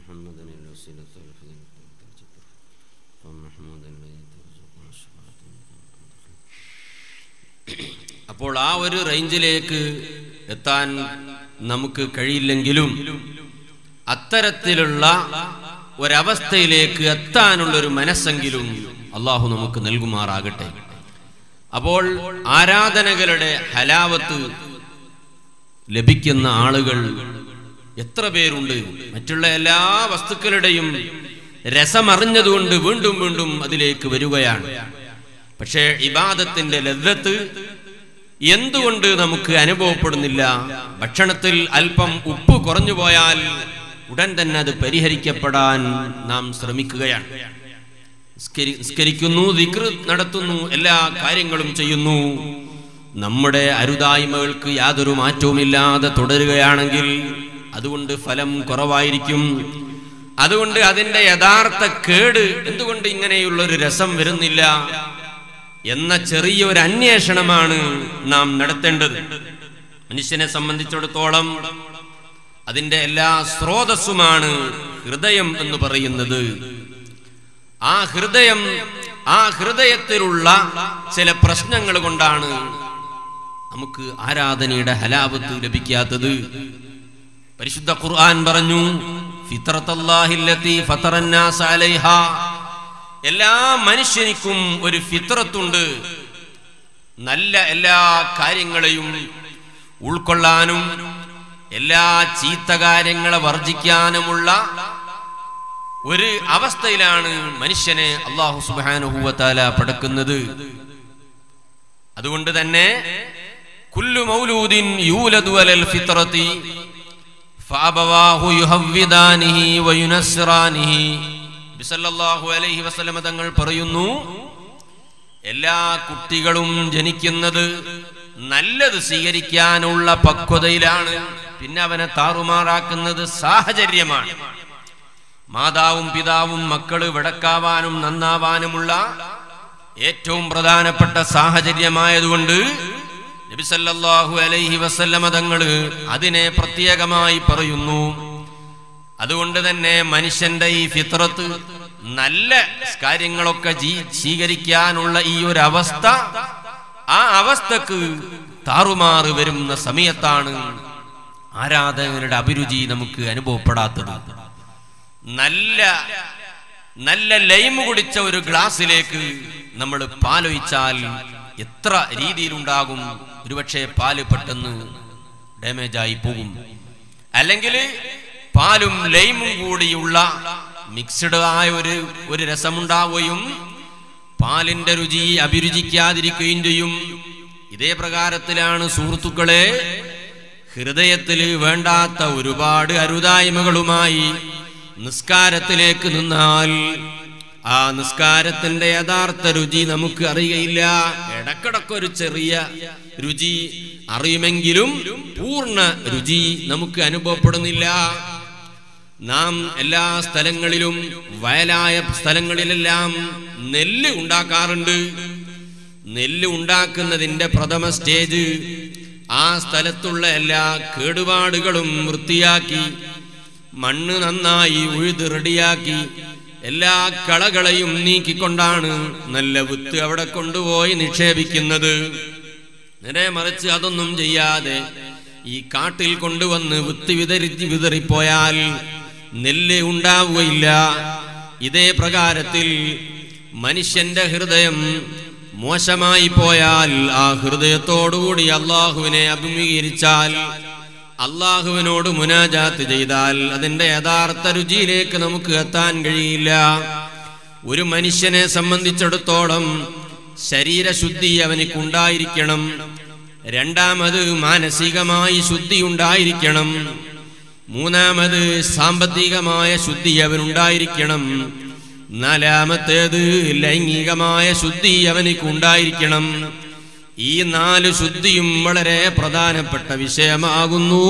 محمدا الوسيلة والفضيلة والدرجة ومحمودا الذي ترزقنا الشفاعة അപ്പോൾ ആ ഒരു റേഞ്ചിലേക്ക് എത്താൻ നമുക്ക് കഴിയില്ലെങ്കിലും അത്തരത്തിലുള്ള ഒരവസ്ഥയിലേക്ക് എത്താനുള്ള ഒരു മനസ്സെങ്കിലും അള്ളാഹു നമുക്ക് നൽകുമാറാകട്ടെ അപ്പോൾ ആരാധനകളുടെ ഹലാവത്ത് ലഭിക്കുന്ന ആളുകൾ എത്ര പേരുണ്ട് മറ്റുള്ള എല്ലാ വസ്തുക്കളുടെയും രസമറിഞ്ഞതുകൊണ്ട് വീണ്ടും വീണ്ടും അതിലേക്ക് വരികയാണ് പക്ഷേ ഇബാദത്തിന്റെ ലദ്ദത്ത് എന്തുകൊണ്ട് നമുക്ക് അനുഭവപ്പെടുന്നില്ല ഭക്ഷണത്തിൽ അല്പം ഉപ്പ് കുറഞ്ഞു പോയാൽ ഉടൻ തന്നെ അത് പരിഹരിക്കപ്പെടാൻ നാം ശ്രമിക്കുകയാണ് നിസ്കരി- നിസ്കരിക്കുന്നു ദിക്ർ നടത്തുന്നു എല്ലാ കാര്യങ്ങളും ചെയ്യുന്നു നമ്മുടെ അരുതായ്മകൾക്ക് യാതൊരു മാറ്റവുമില്ലാതെ തുടരുകയാണെങ്കിൽ അതുകൊണ്ട് ഫലം കുറവായിരിക്കും അതുകൊണ്ട് അതിന്റെ യഥാർത്ഥ കേട് എന്തുകൊണ്ട് ഇങ്ങനെയുള്ള ഒരു രസം വരുന്നില്ല എന്ന ചെറിയൊരു അന്വേഷണമാണ് നാം നടത്തേണ്ടത് മനുഷ്യനെ സംബന്ധിച്ചിടത്തോളം അതിന്റെ എല്ലാ സ്രോതസ്സുമാണ് ഹൃദയം എന്ന് പറയുന്നത് ആ ഹൃദയം ആ ഹൃദയത്തിലുള്ള ചില പ്രശ്നങ്ങൾ കൊണ്ടാണ് നമുക്ക് ആരാധനയുടെ ഹലാവത്ത് ലഭിക്കാത്തത് പരിശുദ്ധ ഖുർആൻ പറഞ്ഞു ഫിത്രത്തല്ലാഹില്ലത്തി ഫത്തറന്നാസ് അലൈഹ എല്ലാ മനുഷ്യനിക്കും ഒരു ഫിത്രത്തുണ്ട് നല്ല എല്ലാ കാര്യങ്ങളെയും ഉൾക്കൊള്ളാനും എല്ലാ ചീത്ത കാര്യങ്ങളെ വർജിക്കാനുമുള്ള ഒരു അവസ്ഥയിലാണ് മനുഷ്യനെ അള്ളാഹു സുബാനുഭൂവത്താല പടക്കുന്നത് അതുകൊണ്ട് തന്നെ കുല്ലു മൗലൂദിൻ യൂലദു അലൽ ഫിത്രത്തി ഫഅബവാഹു യുഹവ്വിദാനിഹി വയുനസ്സിറാനിഹി നബി സല്ലല്ലാഹു അലൈഹി വസല്ലമ തങ്ങൾ പറയുന്നു എല്ലാ കുട്ടികളും ജനിക്കുന്നത് നല്ലത് സ്വീകരിക്കാനുള്ള പക്വതയിലാണ് പിന്നെ അവനെ താറുമാറാക്കുന്നത് സാഹചര്യമാണ് മാതാവും പിതാവും മക്കള് വിടക്കാവാനും നന്നാവാനുമുള്ള ഏറ്റവും പ്രധാനപ്പെട്ട സാഹചര്യമായതുകൊണ്ട് നബിസല്ലാഹു അലൈഹി വസല്ലമ തങ്ങള് അതിനെ പ്രത്യേകമായി പറയുന്നു അതുകൊണ്ട് തന്നെ മനുഷ്യന്റെ ഈ ഫിത്രത്ത് നല്ല കാര്യങ്ങളൊക്കെ ജീ- സ്വീകരിക്കാനുള്ള ഈ ഒരു അവസ്ഥ ആ അവസ്ഥക്ക് താറുമാറ് വരുന്ന സമയത്താണ് ആരാധകരുടെ അഭിരുചി നമുക്ക് അനുഭവപ്പെടാത്തത് നല്ല നല്ല ലൈമ് കുടിച്ച ഒരു ഗ്ലാസ്സിലേക്ക് നമ്മൾ പാലൊഴിച്ചാൽ എത്ര രീതിയിലുണ്ടാകും ഒരുപക്ഷെ പാല് പെട്ടെന്ന് ഡാമേജ് ആയി പോകും അല്ലെങ്കിൽ പാലും ലൈമും കൂടിയുള്ള മിക്സ്ഡ് ആയ ഒരു ഒരു രസമുണ്ടാവുകയും പാലിന്റെ രുചി അഭിരുചിക്കാതിരിക്കുകയും ചെയ്യും ഇതേ പ്രകാരത്തിലാണ് സുഹൃത്തുക്കളെ ഹൃദയത്തിൽ വേണ്ടാത്ത ഒരുപാട് അരുതായ്മകളുമായി നിസ്കാരത്തിലേക്ക് നിന്നാൽ ആ നിസ്കാരത്തിന്റെ യഥാർത്ഥ രുചി നമുക്ക് അറിയയില്ല ഇടക്കിടക്കൊരു ചെറിയ രുചി അറിയുമെങ്കിലും പൂർണ്ണ രുചി നമുക്ക് അനുഭവപ്പെടുന്നില്ല നാം എല്ലാ സ്ഥലങ്ങളിലും വയലായ സ്ഥലങ്ങളിലെല്ലാം നെല്ല് ഉണ്ടാക്കാറുണ്ട് നെല്ല് ഉണ്ടാക്കുന്നതിന്റെ പ്രഥമ സ്റ്റേജ് ആ സ്ഥലത്തുള്ള എല്ലാ കേടുപാടുകളും വൃത്തിയാക്കി മണ്ണ് നന്നായി ഉഴുത് റെഡിയാക്കി എല്ലാ കളകളെയും നീക്കിക്കൊണ്ടാണ് നല്ല വിത്ത് അവിടെ കൊണ്ടുപോയി നിക്ഷേപിക്കുന്നത് നേരെ മറിച്ച് അതൊന്നും ചെയ്യാതെ ഈ കാട്ടിൽ കൊണ്ടുവന്ന് വിത്ത് വിതറി വിതറിപ്പോയാൽ നെല്ല് ഉണ്ടാവുകയില്ല ഇതേ പ്രകാരത്തിൽ മനുഷ്യന്റെ ഹൃദയം മോശമായി പോയാൽ ആ ഹൃദയത്തോടുകൂടി അള്ളാഹുവിനെ അഭിമുഖീകരിച്ചാൽ അള്ളാഹുവിനോട് മുനാജാത്ത് ചെയ്താൽ അതിന്റെ യഥാർത്ഥ രുചിയിലേക്ക് നമുക്ക് എത്താൻ കഴിയില്ല ഒരു മനുഷ്യനെ സംബന്ധിച്ചിടത്തോളം ശരീരശുദ്ധി അവനിക്കുണ്ടായിരിക്കണം രണ്ടാമത് മാനസികമായി ശുദ്ധി ഉണ്ടായിരിക്കണം മൂന്നാമത് സാമ്പത്തികമായ ശുദ്ധി അവനുണ്ടായിരിക്കണം നാലാമത്തേത് ലൈംഗികമായ ശുദ്ധി അവനിക്കുണ്ടായിരിക്കണം ഈ നാല് ശുദ്ധിയും വളരെ പ്രധാനപ്പെട്ട വിഷയമാകുന്നു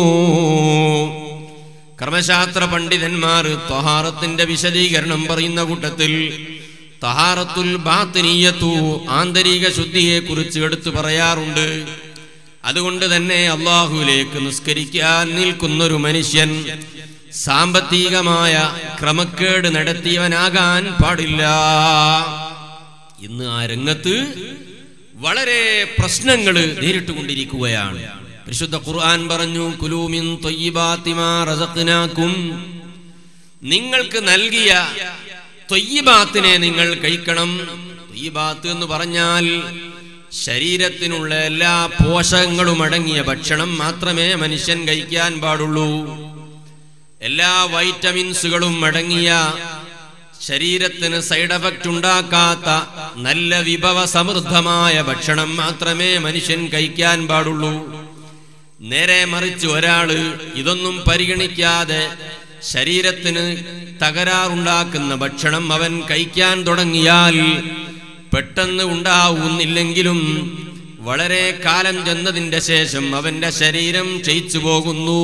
കർമ്മശാസ്ത്ര പണ്ഡിതന്മാർ ത്വഹാറത്തിന്റെ വിശദീകരണം പറയുന്ന കൂട്ടത്തിൽ തഹാറത്തുൽ ബാത്തിനീയത്തു ആന്തരിക ശുദ്ധിയെ കുറിച്ച് എടുത്തു പറയാറുണ്ട് അതുകൊണ്ട് തന്നെ അള്ളാഹുവിലേക്ക് നിസ്കരിക്കാൻ നിൽക്കുന്നൊരു മനുഷ്യൻ സാമ്പത്തികമായ ക്രമക്കേട് നടത്തിയവനാകാൻ പാടില്ല ഇന്ന് ആ രംഗത്ത് വളരെ പ്രശ്നങ്ങൾ നേരിട്ടുകൊണ്ടിരിക്കുകയാണ് പരിശുദ്ധ ഖുർആൻ പറഞ്ഞു കുലൂമിൻ തൊയ്യിബാത്തിമാ റസഖ്നാക്കും നിങ്ങൾക്ക് നൽകിയ തൊയ്യിബാത്തിനെ നിങ്ങൾ കഴിക്കണം തൊയ്യിബാത്ത് എന്ന് പറഞ്ഞാൽ ശരീരത്തിനുള്ള എല്ലാ പോഷകങ്ങളും അടങ്ങിയ ഭക്ഷണം മാത്രമേ മനുഷ്യൻ കഴിക്കാൻ പാടുള്ളൂ എല്ലാ വൈറ്റമിൻസുകളും അടങ്ങിയ ശരീരത്തിന് സൈഡ് എഫക്റ്റ് ഉണ്ടാക്കാത്ത നല്ല വിഭവ സമൃദ്ധമായ ഭക്ഷണം മാത്രമേ മനുഷ്യൻ കഴിക്കാൻ പാടുള്ളൂ നേരെ മറിച്ച് ഒരാള് ഇതൊന്നും പരിഗണിക്കാതെ ശരീരത്തിന് തകരാറുണ്ടാക്കുന്ന ഭക്ഷണം അവൻ കഴിക്കാൻ തുടങ്ങിയാൽ പെട്ടെന്ന് ഉണ്ടാവുന്നില്ലെങ്കിലും വളരെ കാലം ചെന്നതിന്റെ ശേഷം അവന്റെ ശരീരം ക്ഷയിച്ചു പോകുന്നു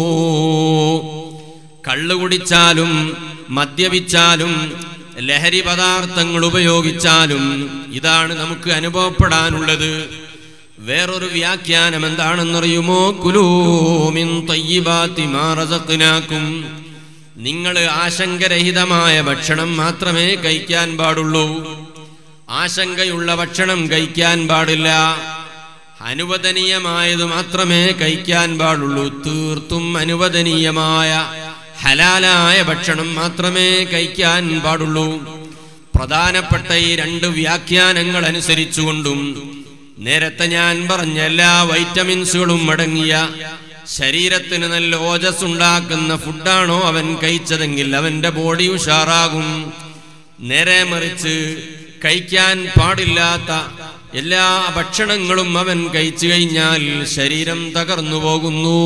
കള്ളു കുടിച്ചാലും മദ്യപിച്ചാലും ലഹരി പദാർത്ഥങ്ങൾ ഉപയോഗിച്ചാലും ഇതാണ് നമുക്ക് അനുഭവപ്പെടാനുള്ളത് വേറൊരു വ്യാഖ്യാനം എന്താണെന്നറിയുമോ കുലൂമിൻ തയ്യിബാത്തി മാ റസഖ്നാക്കും നിങ്ങൾ ആശങ്കരഹിതമായ ഭക്ഷണം മാത്രമേ കഴിക്കാൻ പാടുള്ളൂ ആശങ്കയുള്ള ഭക്ഷണം കഴിക്കാൻ പാടില്ല അനുവദനീയമായത് മാത്രമേ കഴിക്കാൻ പാടുള്ളൂ തീർത്തും അനുവദനീയമായ ഹലാലായ ഭക്ഷണം മാത്രമേ കഴിക്കാൻ പാടുള്ളൂ പ്രധാനപ്പെട്ട ഈ രണ്ട് വ്യാഖ്യാനങ്ങൾ അനുസരിച്ചുകൊണ്ടും നേരത്തെ ഞാൻ പറഞ്ഞ എല്ലാ വൈറ്റമിൻസുകളും അടങ്ങിയ ശരീരത്തിന് നല്ല ഓജസ് ഉണ്ടാക്കുന്ന ഫുഡാണോ അവൻ കഴിച്ചതെങ്കിൽ അവന്റെ ബോഡി ഉഷാറാകും നേരെ മറിച്ച് കഴിക്കാൻ പാടില്ലാത്ത എല്ലാ ഭക്ഷണങ്ങളും അവൻ കഴിച്ചു കഴിഞ്ഞാൽ ശരീരം തകർന്നു പോകുന്നു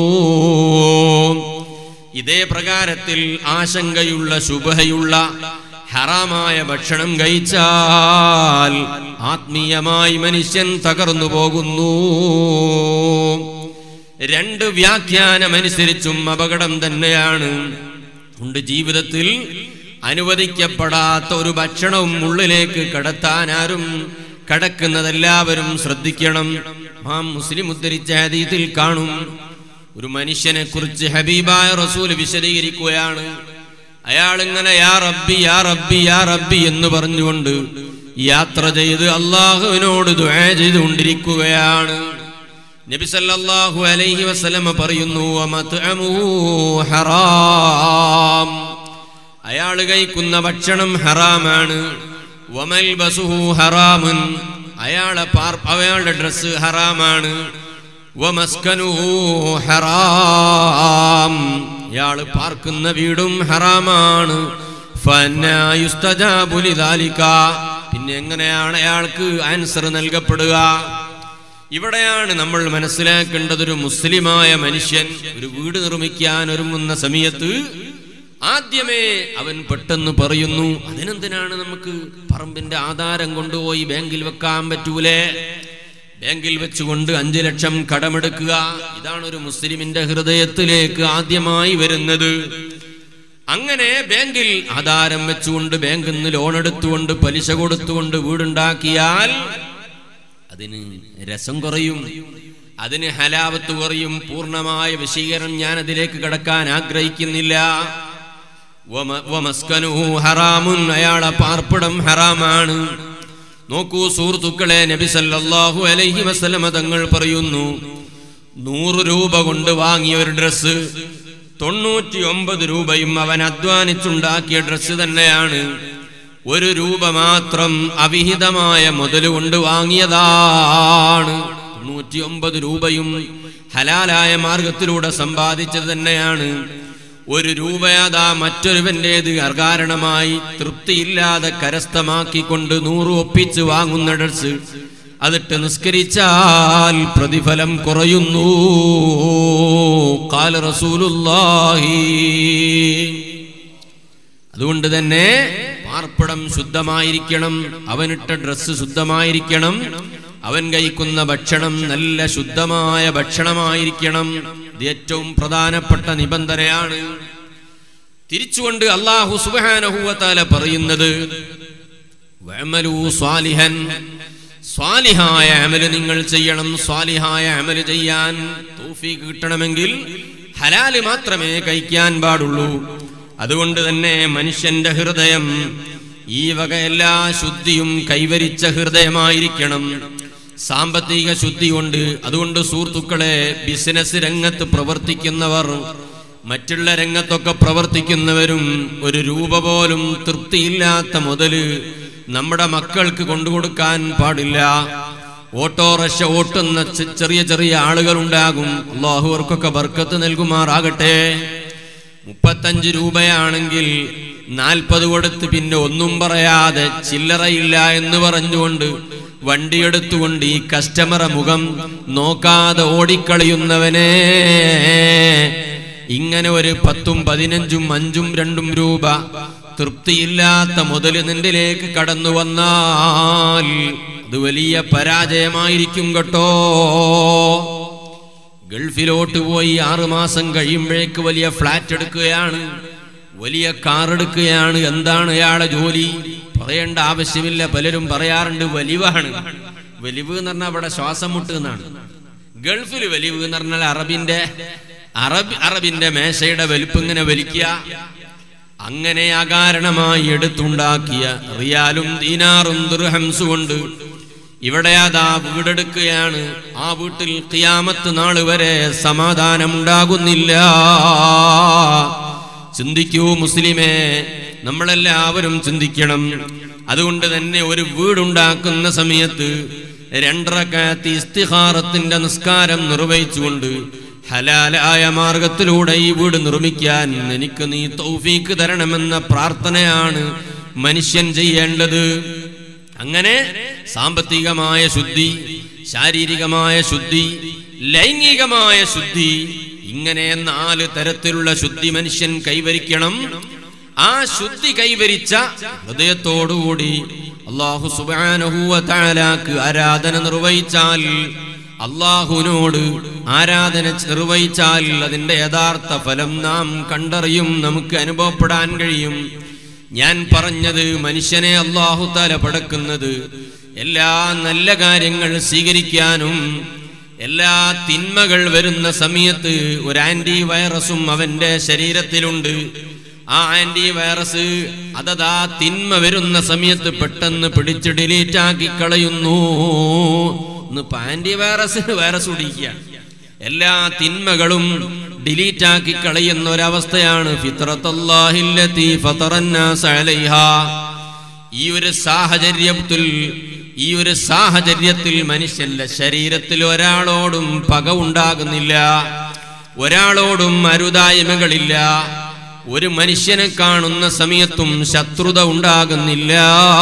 ഇതേ പ്രകാരത്തിൽ ആശങ്കയുള്ള ശുഭയുള്ള ഹറാമായ ഭക്ഷണം കഴിച്ചാൽ ആത്മീയമായി മനുഷ്യൻ തകർന്നു പോകുന്നു രണ്ട് വ്യാഖ്യാനമനുസരിച്ചും അപകടം തന്നെയാണ് ഉണ്ട് ജീവിതത്തിൽ അനുവദിക്കപ്പെടാത്ത ഒരു ഭക്ഷണവും ഉള്ളിലേക്ക് കടത്താൻ ആരും കടക്കുന്നതെല്ലാവരും ശ്രദ്ധിക്കണം ആ മുസ്ലിം ഉദ്ധരിച്ച ഹദീത്തിൽ കാണും ഒരു മനുഷ്യനെ കുറിച്ച് ഹബീബായ റസൂൽ വിശദീകരിക്കുകയാണ് അയാൾ ഇങ്ങനെ യാ റബ്ബി യാ റബ്ബി യാ റബ്ബി എന്ന് പറഞ്ഞുകൊണ്ട് യാത്ര ചെയ്ത് അള്ളാഹുവിനോട് ദുആ ചെയ്തുകൊണ്ടിരിക്കുകയാണ് നബി സല്ലല്ലാഹു അലൈഹി വസല്ലമ പറയുന്നു വമത്അമുഹു ഹറാം അയാൾ കഴിക്കുന്ന ഭക്ഷണം ഹറാമാണ് വമൽബസുഹു ഹറാമുൻ അയാളെ പാർ അയാളുടെ ഡ്രസ്സ് ഹറാമാണ് വമസ്കനുഹു ഹറാം ഇയാൾ പാർക്കുന്ന വീടും ഹറാമാണ് ഫന്നാ യുസ്തജാബു ലിദാലിക. പിന്നെ എങ്ങനെയാണ് അയാൾക്ക് ആൻസർ നൽകപ്പെടുക ഇവിടെയാണ് നമ്മൾ മനസ്സിലാക്കേണ്ടത് ഒരു മുസ്ലിമായ മനുഷ്യൻ ഒരു വീട് നിർമ്മിക്കാൻ ഒരുങ്ങുന്ന സമയത്ത് ആദ്യമേ അവൻ പെട്ടെന്ന് പറയുന്നു അതിനെന്തിനാണ് നമുക്ക് പറമ്പിന്റെ ആധാരം കൊണ്ടുപോയി ബാങ്കിൽ വെക്കാൻ പറ്റൂലേ ബാങ്കിൽ വെച്ചുകൊണ്ട് അഞ്ചു ലക്ഷം കടമെടുക്കുക ഇതാണ് ഒരു മുസ്ലിമിന്റെ ഹൃദയത്തിലേക്ക് ആദ്യമായി വരുന്നത് അങ്ങനെ ബാങ്കിൽ ആധാരം വെച്ചുകൊണ്ട് ബാങ്കിൽ നിന്ന് ലോൺ എടുത്തുകൊണ്ട് പലിശ കൊടുത്തുകൊണ്ട് വീടുണ്ടാക്കിയാൽ അതിന് രസം കുറയും അതിന് ഹലാവത്ത് കുറയും പൂർണ്ണമായ വിശീകരണം ഞാൻ അതിലേക്ക് കടക്കാൻ ആഗ്രഹിക്കുന്നില്ല വമ- വമസ്കനുഹു ഹറാമുൻ അയാളെ പാർപ്പിടം ഹറാമാണ് നോക്കൂ സുഹൃത്തുക്കളെ നബി സല്ലല്ലാഹു അലൈഹി വസല്ലമ തങ്ങൾ പറയുന്നു നൂറ് രൂപ കൊണ്ട് വാങ്ങിയ ഒരു ഡ്രസ്സ് തൊണ്ണൂറ്റി ഒമ്പത് രൂപയും അവൻ അധ്വാനിച്ചുണ്ടാക്കിയ ഡ്രസ്സ് തന്നെയാണ് ഒരു രൂപ മാത്രം അവിഹിതമായ മുതൽ കൊണ്ട് വാങ്ങിയതാണ് തൊണ്ണൂറ്റി ഒമ്പത് രൂപയും ഹലാലായ മാർഗത്തിലൂടെ സമ്പാദിച്ചത് തന്നെയാണ് ഒരു രൂപയാതാ മറ്റൊരുവന്റേത് അകാരണമായി തൃപ്തിയില്ലാതെ കരസ്ഥമാക്കിക്കൊണ്ട് നൂറ് ഒപ്പിച്ച് വാങ്ങുന്ന ഡ്രസ് അതിട്ട് നിസ്കരിച്ചാൽ പ്രതിഫലം കുറയുന്നു കാല റസൂലുള്ളാഹി അതുകൊണ്ട് തന്നെ പാർപ്പിടം ശുദ്ധമായിരിക്കണം അവനിട്ട ഡ്രസ്സ് ശുദ്ധമായിരിക്കണം അവൻ കഴിക്കുന്ന ഭക്ഷണം നല്ല ശുദ്ധമായ ഭക്ഷണമായിരിക്കണം ഇത് ഏറ്റവും പ്രധാനപ്പെട്ട നിബന്ധനയാണ് തിരിച്ചുകൊണ്ട് അള്ളാഹു സുബാനഹുവത്താല പറയുന്നത് വഅമലൂ സ്വാലിഹൻ സ്വാലിഹായ അമല് നിങ്ങൾ ചെയ്യണം സ്വാലിഹായ അമല് ചെയ്യാൻ തൗഫീഖ് കിട്ടണമെങ്കിൽ ഹലാല് മാത്രമേ കഴിക്കാൻ പാടുള്ളൂ അതുകൊണ്ട് തന്നെ മനുഷ്യന്റെ ഹൃദയം ഈ വക എല്ലാ ശുദ്ധിയും കൈവരിച്ച ഹൃദയമായിരിക്കണം സാമ്പത്തിക ശുദ്ധി കൊണ്ട് അതുകൊണ്ട് സുഹൃത്തുക്കളെ ബിസിനസ് രംഗത്ത് പ്രവർത്തിക്കുന്നവർ മറ്റുള്ള രംഗത്തൊക്കെ പ്രവർത്തിക്കുന്നവരും ഒരു രൂപ പോലും തൃപ്തിയില്ലാത്ത മുതല് നമ്മുടെ മക്കൾക്ക് കൊണ്ടുകൊടുക്കാൻ പാടില്ല ഓട്ടോറിക്ഷ ഓട്ടുന്ന ചെ- ചെറിയ ചെറിയ ആളുകൾ ഉണ്ടാകും അള്ളാഹുവർക്കൊക്കെ ബർക്കത്ത് നൽകുമാറാകട്ടെ മുപ്പത്തഞ്ച് രൂപയാണെങ്കിൽ നാൽപ്പത് കൊടുത്ത് പിന്നെ ഒന്നും പറയാതെ ചില്ലറയില്ല എന്ന് പറഞ്ഞുകൊണ്ട് വണ്ടിയെടുത്തുകൊണ്ട് ഈ കസ്റ്റമറെ മുഖം നോക്കാതെ ഓടിക്കളയുന്നവനെ ഇങ്ങനെ ഒരു പത്തും പതിനഞ്ചും അഞ്ചും രണ്ടും രൂപ തൃപ്തിയില്ലാത്ത മുതല് നിന്റിലേക്ക് കടന്നു വന്നാൽ അത് വലിയ പരാജയമായിരിക്കും കേട്ടോ ഗൾഫിലോട്ട് പോയി ആറുമാസം കഴിയുമ്പോഴേക്ക് വലിയ ഫ്ലാറ്റ് എടുക്കുകയാണ് വലിയ കാർ എടുക്കുകയാണ് എന്താണ് അയാളെ ജോലി പറയേണ്ട ആവശ്യമില്ല പലരും പറയാറുണ്ട് വലിവാണ് വലിവ് എന്ന് പറഞ്ഞാൽ അവിടെ ശ്വാസം മുട്ട് എന്നാണ് ഗൾഫിൽ വലിവ് എന്ന് പറഞ്ഞാൽ അറബിന്റെ അറബ് അറബിന്റെ മേശയുടെ വലിപ്പം ഇങ്ങനെ വലിക്കുക അങ്ങനെ അകാരണമായി എടുത്തുണ്ടാക്കിയ റിയാലും ദീനാറും ദുർഹംസ് കൊണ്ട് ഇവിടെ അതാ വീടെടുക്കുകയാണ് ആ വീട്ടിൽ ഖിയാമത്ത് നാള് വരെ സമാധാനമുണ്ടാകുന്നില്ല ചിന്തിക്കൂ മുസ്ലിമേ നമ്മളെല്ലാവരും ചിന്തിക്കണം അതുകൊണ്ട് തന്നെ ഒരു വീടുണ്ടാക്കുന്ന സമയത്ത് രണ്ടരക്കാത്തി ഇസ്തിഹാറത്തിന്റെ നിസ്കാരം നിർവഹിച്ചുകൊണ്ട് ഹലാലായ മാർഗത്തിലൂടെ ഈ വീട് നിർമ്മിക്കാൻ എനിക്ക് നീ തൗഫീക്ക് തരണമെന്ന പ്രാർത്ഥനയാണ് മനുഷ്യൻ ചെയ്യേണ്ടത് അങ്ങനെ സാമ്പത്തികമായ ശുദ്ധി ശാരീരികമായ ശുദ്ധി ലൈംഗികമായ ശുദ്ധി ഇങ്ങനെ നാല് തരത്തിലുള്ള ശുദ്ധി മനുഷ്യൻ കൈവരിക്കണം ആ ശുദ്ധി കൈവരിച്ച ഹൃദയത്തോടുകൂടി അള്ളാഹു സുബാനഹൂവത്താലാക്ക് ആരാധന നിർവഹിച്ചാൽ അള്ളാഹുവിനോട് ആരാധന നിർവഹിച്ചാൽ അതിന്റെ യഥാർത്ഥ ഫലം നാം കണ്ടറിയും നമുക്ക് അനുഭവപ്പെടാൻ കഴിയും ഞാൻ പറഞ്ഞത് മനുഷ്യനെ അള്ളാഹു തല പടക്കുന്നത് എല്ലാ നല്ല കാര്യങ്ങൾ സ്വീകരിക്കാനും എല്ലാ തിന്മകൾ വരുന്ന സമയത്ത് ഒരു ആന്റി വൈറസും അവന്റെ ശരീരത്തിലുണ്ട് ആ ആന്റി വൈറസ് അതതാ തിന്മ വരുന്ന സമയത്ത് പെട്ടെന്ന് പിടിച്ച് ഡിലീറ്റ് ആക്കി കളയുന്നു ഇന്നിപ്പോ ആന്റി വൈറസ് വൈറസ് കുടിക്കുക എല്ലാ തിന്മകളും ഡിലീറ്റ് ആക്കി കളയുന്ന ഒരവസ്ഥയാണ് ഫിത്രത്തല്ലാഹില്ലത്തി ഫതറന്നാസ അലൈഹാ ഈ ഒരു സാഹചര്യത്തിൽ ഈ ഒരു സാഹചര്യത്തിൽ മനുഷ്യന്റെ ശരീരത്തിൽ ഒരാളോടും പക ഉണ്ടാകുന്നില്ല ഒരാളോടും അരുതായ്മകളില്ല ഒരു മനുഷ്യനെ കാണുന്ന സമയത്തും ശത്രുത ഉണ്ടാകുന്നില്ല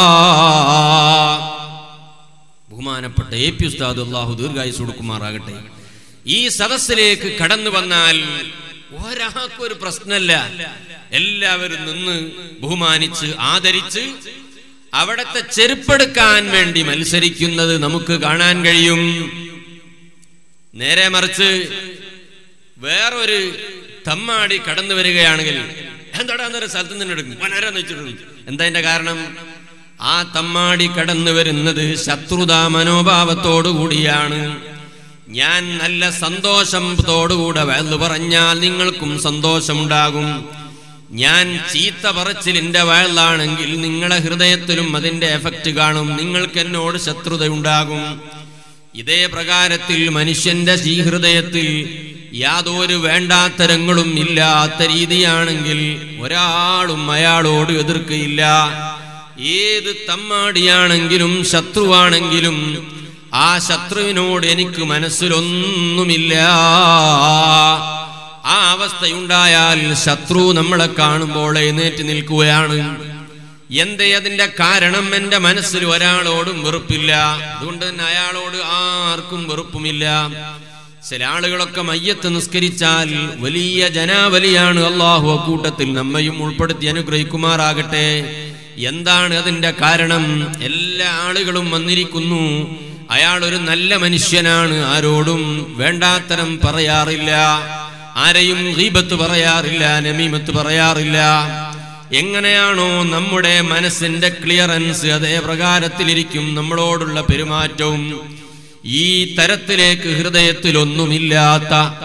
ബഹുമാനപ്പെട്ട എ പി ഉസ്താദ് അള്ളാഹു ദീർഘായുസ് കൊടുക്കുമാറാകട്ടെ ഈ സദസ്സിലേക്ക് കടന്നു വന്നാൽ ഒരാൾക്കും ഒരു പ്രശ്നമല്ല എല്ലാവരും നിന്ന് ബഹുമാനിച്ച് ആദരിച്ച് അവിടത്തെ ചെരുപ്പെടുക്കാൻ വേണ്ടി മത്സരിക്കുന്നത് നമുക്ക് കാണാൻ കഴിയും നേരെ മറിച്ച് വേറൊരു തമ്മാടി കടന്നു വരികയാണെങ്കിൽ എന്താടാ എന്നൊരു സ്ഥലത്ത് നിന്ന് എടുക്കും വനരെന്ന് വെച്ചിട്ടുണ്ട് എന്താ അതിന്റെ കാരണം ആ തമ്മാടി കടന്നു വരുന്നത് ശത്രുതാ മനോഭാവത്തോടു കൂടിയാണ് ഞാൻ നല്ല സന്തോഷത്തോടുകൂടെ വേന്നു പറഞ്ഞാൽ നിങ്ങൾക്കും സന്തോഷമുണ്ടാകും ഞാൻ ചീത്ത പറച്ചിലിന്റെ വയലാണെങ്കിൽ നിങ്ങളെ ഹൃദയത്തിലും അതിന്റെ എഫക്റ്റ് കാണും നിങ്ങൾക്ക് എന്നോട് ശത്രുതയുണ്ടാകും ഇതേ പ്രകാരത്തിൽ മനുഷ്യന്റെ ഈ ഹൃദയത്തിൽ യാതൊരു വേണ്ടാത്തരങ്ങളും ഇല്ലാത്ത രീതിയാണെങ്കിൽ ഒരാളും അയാളോട് എതിർക്കയില്ല ഏത് തമ്മാടിയാണെങ്കിലും ശത്രുവാണെങ്കിലും ആ ശത്രുവിനോട് എനിക്ക് മനസ്സിലൊന്നുമില്ല ആ അവസ്ഥയുണ്ടായാൽ ശത്രു നമ്മളെ കാണുമ്പോൾ എഴുന്നേറ്റ് നിൽക്കുകയാണ് എന്തേ അതിന്റെ കാരണം എന്റെ മനസ്സിൽ ഒരാളോടും വെറുപ്പില്ല അതുകൊണ്ട് തന്നെ അയാളോട് ആർക്കും വെറുപ്പുമില്ല ചില ആളുകളൊക്കെ മയ്യത്ത് നിസ്കരിച്ചാൽ വലിയ ജനാവലിയാണ് അള്ളാഹു അക്കൂട്ടത്തിൽ നമ്മയും ഉൾപ്പെടുത്തി അനുഗ്രഹിക്കുമാറാകട്ടെ എന്താണ് അതിന്റെ കാരണം എല്ലാ ആളുകളും വന്നിരിക്കുന്നു അയാൾ ഒരു നല്ല മനുഷ്യനാണ് ആരോടും വേണ്ടാത്തരം പറയാറില്ല ആരെയും ഗീബത്ത് പറയാറില്ല നമീമത്ത് പറയാറില്ല എങ്ങനെയാണോ നമ്മുടെ മനസ്സിന്റെ ക്ലിയറൻസ് അതേ പ്രകാരത്തിലിരിക്കും നമ്മളോടുള്ള പെരുമാറ്റവും ഈ തരത്തിലേക്ക് ഹൃദയത്തിൽ ഒന്നുമില്ലാത്ത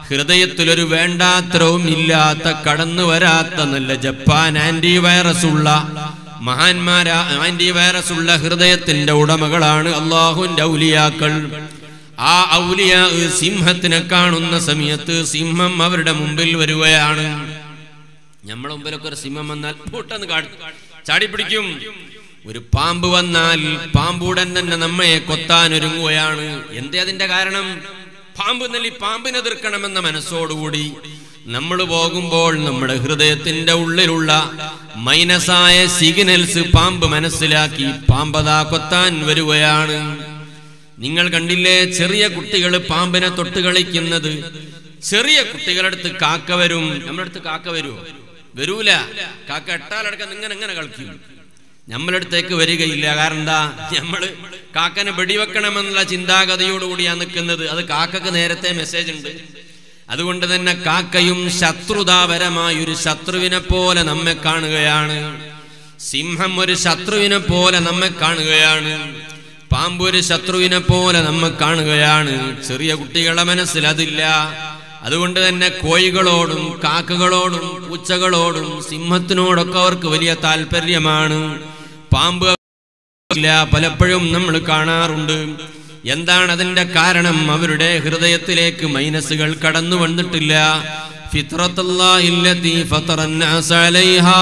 ഹൃദയത്തിലൊരു വേണ്ടാത്തരവും ഇല്ലാത്ത കടന്നു വരാത്ത നല്ല ജപ്പാൻ ആന്റി വൈറസ് ഉള്ള മഹാന്മാരാ ആന്റി വൈറസ് ഉള്ള ഹൃദയത്തിന്റെ ഉടമകളാണ് അള്ളാഹുവിന്റെ ഔലിയാക്കൾ ആ ഔലിയ സിംഹത്തിനെ കാണുന്ന സമയത്ത് സിംഹം അവരുടെ മുമ്പിൽ വരികയാണ് നമ്മളെ മുമ്പിലൊക്കെ ഒരു സിംഹം വന്നാൽ പൊട്ടെന്ന് കാട്ടി ചാടി പിടിക്കും ഒരു പാമ്പ് വന്നാൽ പാമ്പുടൻ തന്നെ നമ്മയെ കൊത്താൻ ഒരുങ്ങുകയാണ് എന്തേ അതിന്റെ കാരണം പാമ്പ് നെല്ലി പാമ്പിനെ എതിർക്കണമെന്ന മനസ്സോടുകൂടി നമ്മൾ പോകുമ്പോൾ നമ്മുടെ ഹൃദയത്തിന്റെ ഉള്ളിലുള്ള മൈനസായ സിഗ്നൽസ് പാമ്പ് മനസ്സിലാക്കി പാമ്പതാ കൊത്താൻ വരികയാണ് നിങ്ങൾ കണ്ടില്ലേ ചെറിയ കുട്ടികൾ പാമ്പിനെ തൊട്ട് കളിക്കുന്നത് ചെറിയ കുട്ടികളുടെ അടുത്ത് കാക്ക വരും നമ്മുടെ അടുത്ത് കാക്ക വരുമോ വരൂല കാക്ക എട്ടാലടക്കം ഇങ്ങനെ ഇങ്ങനെ കളിക്കും നമ്മളടുത്തേക്ക് വരികയില്ല കാരണം എന്താ നമ്മള് കാക്കനെ വെടിവെക്കണമെന്നുള്ള ചിന്താഗതിയോടുകൂടിയാണ് നിൽക്കുന്നത് അത് കാക്കക്ക് നേരത്തെ മെസ്സേജ് ഉണ്ട് അതുകൊണ്ട് തന്നെ കാക്കയും ശത്രുതാപരമായ ഒരു ശത്രുവിനെ പോലെ നമ്മെ കാണുകയാണ് സിംഹം ഒരു ശത്രുവിനെ പോലെ നമ്മെ കാണുകയാണ് പാമ്പ് ഒരു ശത്രുവിനെ പോലെ നമ്മെ കാണുകയാണ് ചെറിയ കുട്ടികളുടെ മനസ്സിൽ അതില്ല അതുകൊണ്ട് തന്നെ കോഴികളോടും കാക്കകളോടും പൂച്ചകളോടും സിംഹത്തിനോടൊക്കെ അവർക്ക് വലിയ താല്പര്യമാണ് പാമ്പ് ഇല്ല പലപ്പോഴും നമ്മൾ കാണാറുണ്ട് എന്താണ് അതിന്റെ കാരണം അവരുടെ ഹൃദയത്തിലേക്ക് മൈനസുകൾ കടന്നു വന്നിട്ടില്ല ഫിത്രത്തല്ലാഹില്ലത്തി ഫത്തറന്നാസ അലൈഹാ.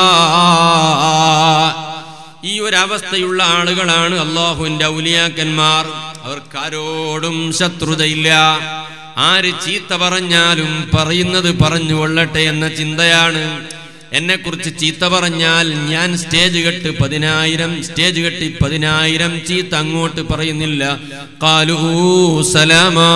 ഈ ഒരു അവസ്ഥയുള്ള ആളുകളാണ് അള്ളാഹുവിന്റെ ഔലിയാക്കന്മാർ അവർക്കാരോടും ശത്രുതയില്ല ആര് ചീത്ത പറഞ്ഞാലും പറയുന്നത് പറഞ്ഞു കൊള്ളട്ടെ എന്ന ചിന്തയാണ് എന്നെ കുറിച്ച് ചീത്ത പറഞ്ഞാൽ ഞാൻ സ്റ്റേജ് കെട്ട് പതിനായിരം സ്റ്റേജ് കെട്ടി പതിനായിരം ചീത്ത അങ്ങോട്ട് പറയുന്നില്ല കാലൂ സലാമാ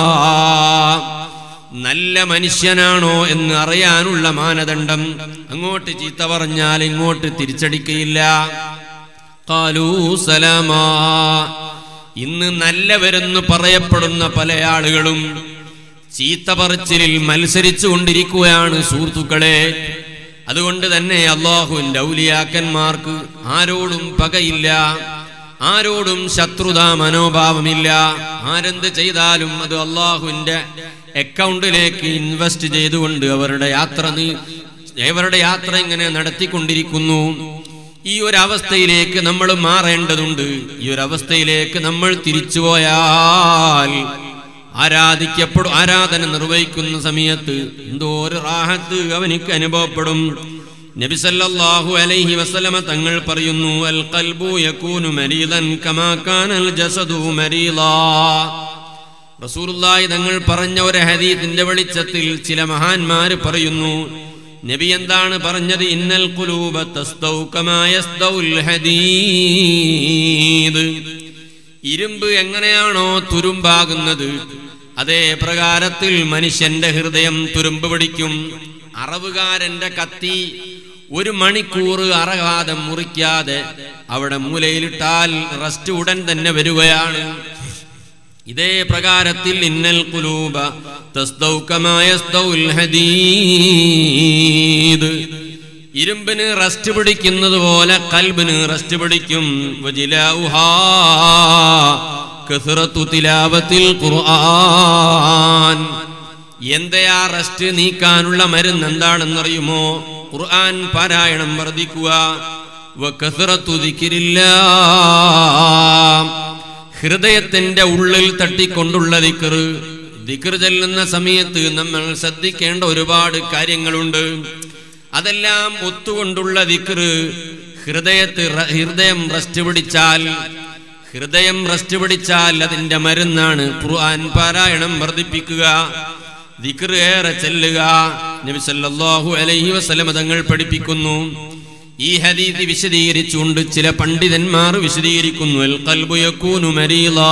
നല്ല മനുഷ്യനാണോ എന്ന് അറിയാനുള്ള മാനദണ്ഡം അങ്ങോട്ട് ചീത്ത പറഞ്ഞാൽ ഇങ്ങോട്ട് തിരിച്ചടിക്കയില്ല കാലൂ സലാമാ ഇന്ന് നല്ലവരെന്ന് പറയപ്പെടുന്ന പല ആളുകളും ചീത്ത പറച്ചിലിൽ മത്സരിച്ചു കൊണ്ടിരിക്കുകയാണ് സുഹൃത്തുക്കളെ അതുകൊണ്ട് തന്നെ അള്ളാഹുവിന്റെ ഔലിയാക്കന്മാർക്ക് ആരോടും പകയില്ല ആരോടും ശത്രുതാ മനോഭാവമില്ല ആരെന്ത് ചെയ്താലും അത് അള്ളാഹുവിന്റെ അക്കൗണ്ടിലേക്ക് ഇൻവെസ്റ്റ് ചെയ്തുകൊണ്ട് അവരുടെ യാത്ര നീ- അവരുടെ യാത്ര ഇങ്ങനെ നടത്തിക്കൊണ്ടിരിക്കുന്നു ഈ ഒരു അവസ്ഥയിലേക്ക് നമ്മൾ മാറേണ്ടതുണ്ട് ഈ ഒരു അവസ്ഥയിലേക്ക് നമ്മൾ തിരിച്ചുപോയാൽ ആരാധിക്കപ്പെടും ആരാധന നിർവഹിക്കുന്ന സമയത്ത് എന്തോ ഒരു റാഹത്ത് അവനിക്ക് അനുഭവപ്പെടും നബി സല്ലല്ലാഹു അലൈഹി വസല്ലമ തങ്ങൾ പറയുന്നു അൽ ഖൽബു യകൂനു മരീദൻ കമാ കാനൽ ജസദു മരീദാ റസൂലുള്ളാഹി തങ്ങൾ പറഞ്ഞ ഒരു ഹദീസിന്റെ വെളിച്ചത്തിൽ ചില മഹാന്മാര് പറയുന്നു നബി എന്താണ് പറഞ്ഞത് ഇന്നൽ ഖുലൂബ തസ്തൗ കമാ യസ്തൗൽ ഹദീദ് ഇരുമ്പ് എങ്ങനെയാണോ തുരുമ്പാകുന്നത് അതേ പ്രകാരത്തിൽ മനുഷ്യന്റെ ഹൃദയം തുരുമ്പ് പിടിക്കും അറവുകാരന്റെ കത്തി ഒരു മണിക്കൂർ അറകാതെ മുറിക്കാതെ അവിടെ മൂലയിലിട്ടാൽ റസ്റ്റ് ഉടൻ തന്നെ വരികയാണ് ഇതേ പ്രകാരത്തിൽ ഇന്നൽ കുലൂബ തസ്തൗ കമാ യസ്തൗൽ ഹദീദ് ഇരുമ്പിന് റസ്റ്റ് പിടിക്കുന്നത് പോലെ കൽബിന് റസ്റ്റ് പിടിക്കും വജിലാഉഹാ കസ്റത്തു തിലാവത്തിൽ ഖുർആൻ എന്തയാ റസ്റ്റ് നീക്കാനുള്ള മരുന്ന് എന്താണെന്നറിയുമോ ഖുർആൻ പാരായണം വർദ്ധിക്കുക വകസ്റത്തു ദിക്രില്ലാ ഹൃദയത്തിന്റെ ഉള്ളിൽ തട്ടിക്കൊണ്ടുള്ള ദിക്റ് ദിക്റ് ചെല്ലുന്ന സമയത്ത് നമ്മൾ ശ്രദ്ധിക്കേണ്ട ഒരുപാട് കാര്യങ്ങളുണ്ട് അതെല്ലാം ഒത്തുകൊണ്ടുള്ള ദിക്റ് ഹൃദയത്ത് റ- ഹൃദയം റസ്റ്റ് പിടിച്ചാൽ ഹൃദയം റസ്റ്റ് പിടിച്ചാൽ അതിന്റെ മരുന്നാണ് ഖുർആൻ പാരായണം വർദ്ധിപ്പിക്കുക ദിക്റ് ഏറെ ചെല്ലുക നബി സല്ലല്ലാഹു അലൈഹി വസല്ലം തങ്ങൾ പഠിപ്പിക്കുന്നു ഈ ഹദീസ് വിശദീകരിച്ചുകൊണ്ട് ചില പണ്ഡിതന്മാർ വിശദീകരിക്കുന്നു അൽ ഖൽബു യകൂനു മരീളാ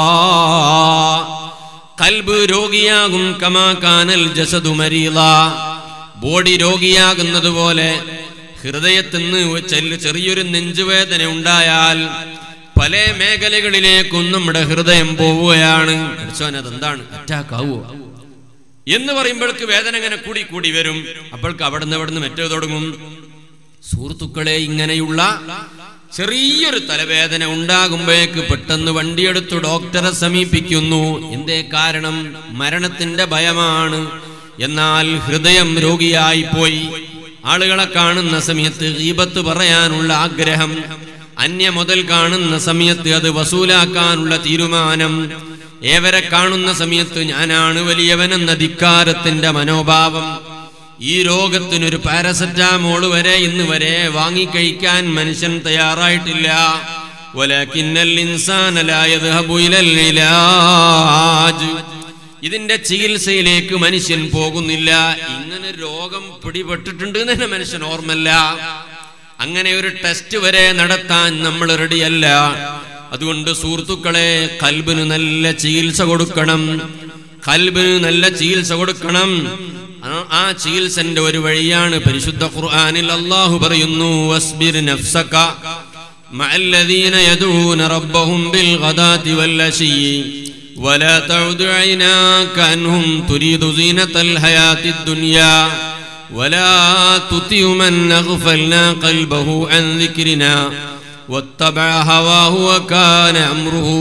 കൽബ് രോഗിയാകും കമാ കാനൽ ജസദു മരീളാ ബോഡി രോഗിയാകുന്നത് പോലെ ഹൃദയത്തിന് ചെല്ല് ചെറിയൊരു നെഞ്ചുവേദന ഉണ്ടായാൽ പല മേഖലകളിലേക്കും നമ്മുടെ ഹൃദയം പോവുകയാണ് പഠിച്ചോൻ അതെന്താണ് അറ്റാക്ക് ആവുമോ എന്ന് പറയുമ്പോഴേക്ക് വേദന ഇങ്ങനെ കൂടി കൂടി വരും അപ്പോൾക്ക് അവിടെ നിന്ന് അവിടെ നിന്ന് മറ്റേ തുടങ്ങും സുഹൃത്തുക്കളെ ഇങ്ങനെയുള്ള ചെറിയൊരു തലവേദന ഉണ്ടാകുമ്പോഴേക്ക് പെട്ടെന്ന് വണ്ടിയെടുത്ത് ഡോക്ടറെ സമീപിക്കുന്നു എന്തേ കാരണം മരണത്തിന്റെ ഭയമാണ് എന്നാൽ ഹൃദയം രോഗിയായി പോയി ആളുകളെ കാണുന്ന സമയത്ത് ഗീബത്ത് പറയാനുള്ള ആഗ്രഹം അന്യ മുതൽ കാണുന്ന സമയത്ത് അത് വസൂലാക്കാനുള്ള തീരുമാനം ഏവരെ കാണുന്ന സമയത്ത് ഞാനാണ് വലിയവനെന്ന ധിക്കാരത്തിന്റെ മനോഭാവം ഈ രോഗത്തിനൊരു പാരസെറ്റാമോൾ വരെ ഇന്ന് വരെ വാങ്ങിക്കഴിക്കാൻ മനുഷ്യൻ തയ്യാറായിട്ടില്ല വലക്കിന്നൽ ഇൻസാന ലാ യദ്ഹബു ഇലൽ ഇലാജ്. ഇതിന്റെ ചികിത്സയിലേക്ക് മനുഷ്യൻ പോകുന്നില്ല ഇങ്ങനെ രോഗം പിടിപെട്ടിട്ടുണ്ട് എന്ന് തന്നെ മനുഷ്യൻ ഓർമ്മല്ല അങ്ങനെ ഒരു ടെസ്റ്റ് വരെ നടത്താൻ നമ്മൾ റെഡിയല്ല അതുകൊണ്ട് സുഹൃത്തുക്കളെ കൽബിന് നല്ല ചികിത്സ കൊടുക്കണം കൽബിന് നല്ല ചികിത്സ കൊടുക്കണം ആ- ആ ചികിത്സന്റെ ഒരു വഴിയാണ് പരിശുദ്ധ ഖുർആനിൽ അള്ളാഹു പറയുന്നു വസ്ബിർ നഫ്സക مع الذين يدعون ربهم بالغداة والعشي ولا تعد عيناك عنهم تريد زينة الحياة الدنيا ولا تطع من أغفلنا قلبه عن ذكرنا واتبع هواه وكان أمره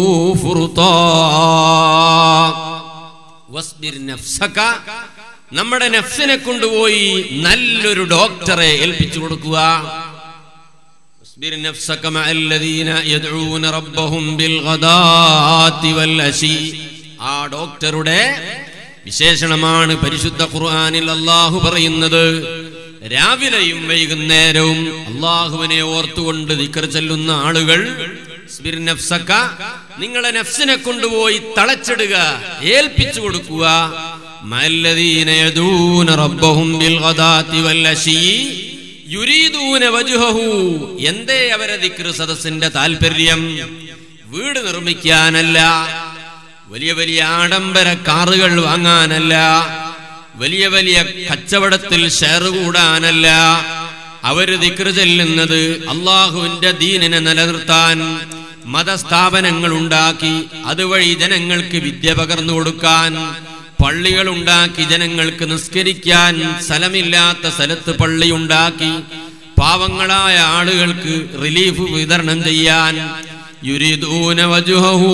فرطا വസ്ബിർ നഫ്സക നമ്മുടെ നഫ്സിനെ കൊണ്ടുപോയി നല്ലൊരു ഡോക്ടറെ ഏൽപ്പിച്ചു കൊടുക്കുക വസ്ബിർ നഫ്സക മഅ അല്ലദീന യദ്ഊന റബ്ബഹും ബിൽ ഗദാത്തി വൽ അശി ആ ഡോക്ടറുടെ വിശേഷണമാണ് പരിശുദ്ധ ഖുർആനിൽ അള്ളാഹു പറയുന്നത് രാവിലെയും വൈകുന്നേരവും അള്ളാഹുവിനെ ഓർത്തുകൊണ്ട് ദിക്കർ ചെല്ലുന്ന ആളുകൾ സ്ബിർ നഫ്സക, നിങ്ങളെ നഫ്സിനെ കൊണ്ടുപോയി തളച്ചിടുക ഏൽപ്പിച്ചു കൊടുക്കുക മല്ലദീന യദൂന റബ്ബഹും ബിൽ ഗദാത്തി വൽ അശി യുരീദൂന വജ്ഹഹു എന്തേ അവരെ ദിക്ർ സദസ്സിന്റെ താല്പര്യം വീട് നിർമ്മിക്കാനല്ല വലിയ വലിയ ആഡംബര കാറുകൾ വാങ്ങാനല്ല വലിയ വലിയ കച്ചവടത്തിൽ ഷെയർ കൂടാനല്ല അവര് ദിക്ർ ചെല്ലുന്നത് അള്ളാഹുവിന്റെ ദീനിനെ നിലനിർത്താൻ മതസ്ഥാപനങ്ങൾ ഉണ്ടാക്കി അതുവഴി ജനങ്ങൾക്ക് വിദ്യ പകർന്നു കൊടുക്കാൻ പള്ളികൾ ഉണ്ടാക്കി ജനങ്ങൾക്ക് നിസ്കരിക്കാൻ സ്ഥലമില്ലാത്ത സ്ഥലത്ത് പള്ളി ഉണ്ടാക്കി പാവങ്ങളായ ആളുകൾക്ക് റിലീഫ് വിതരണം ചെയ്യാൻ യുരിദൂന വജുഹഹു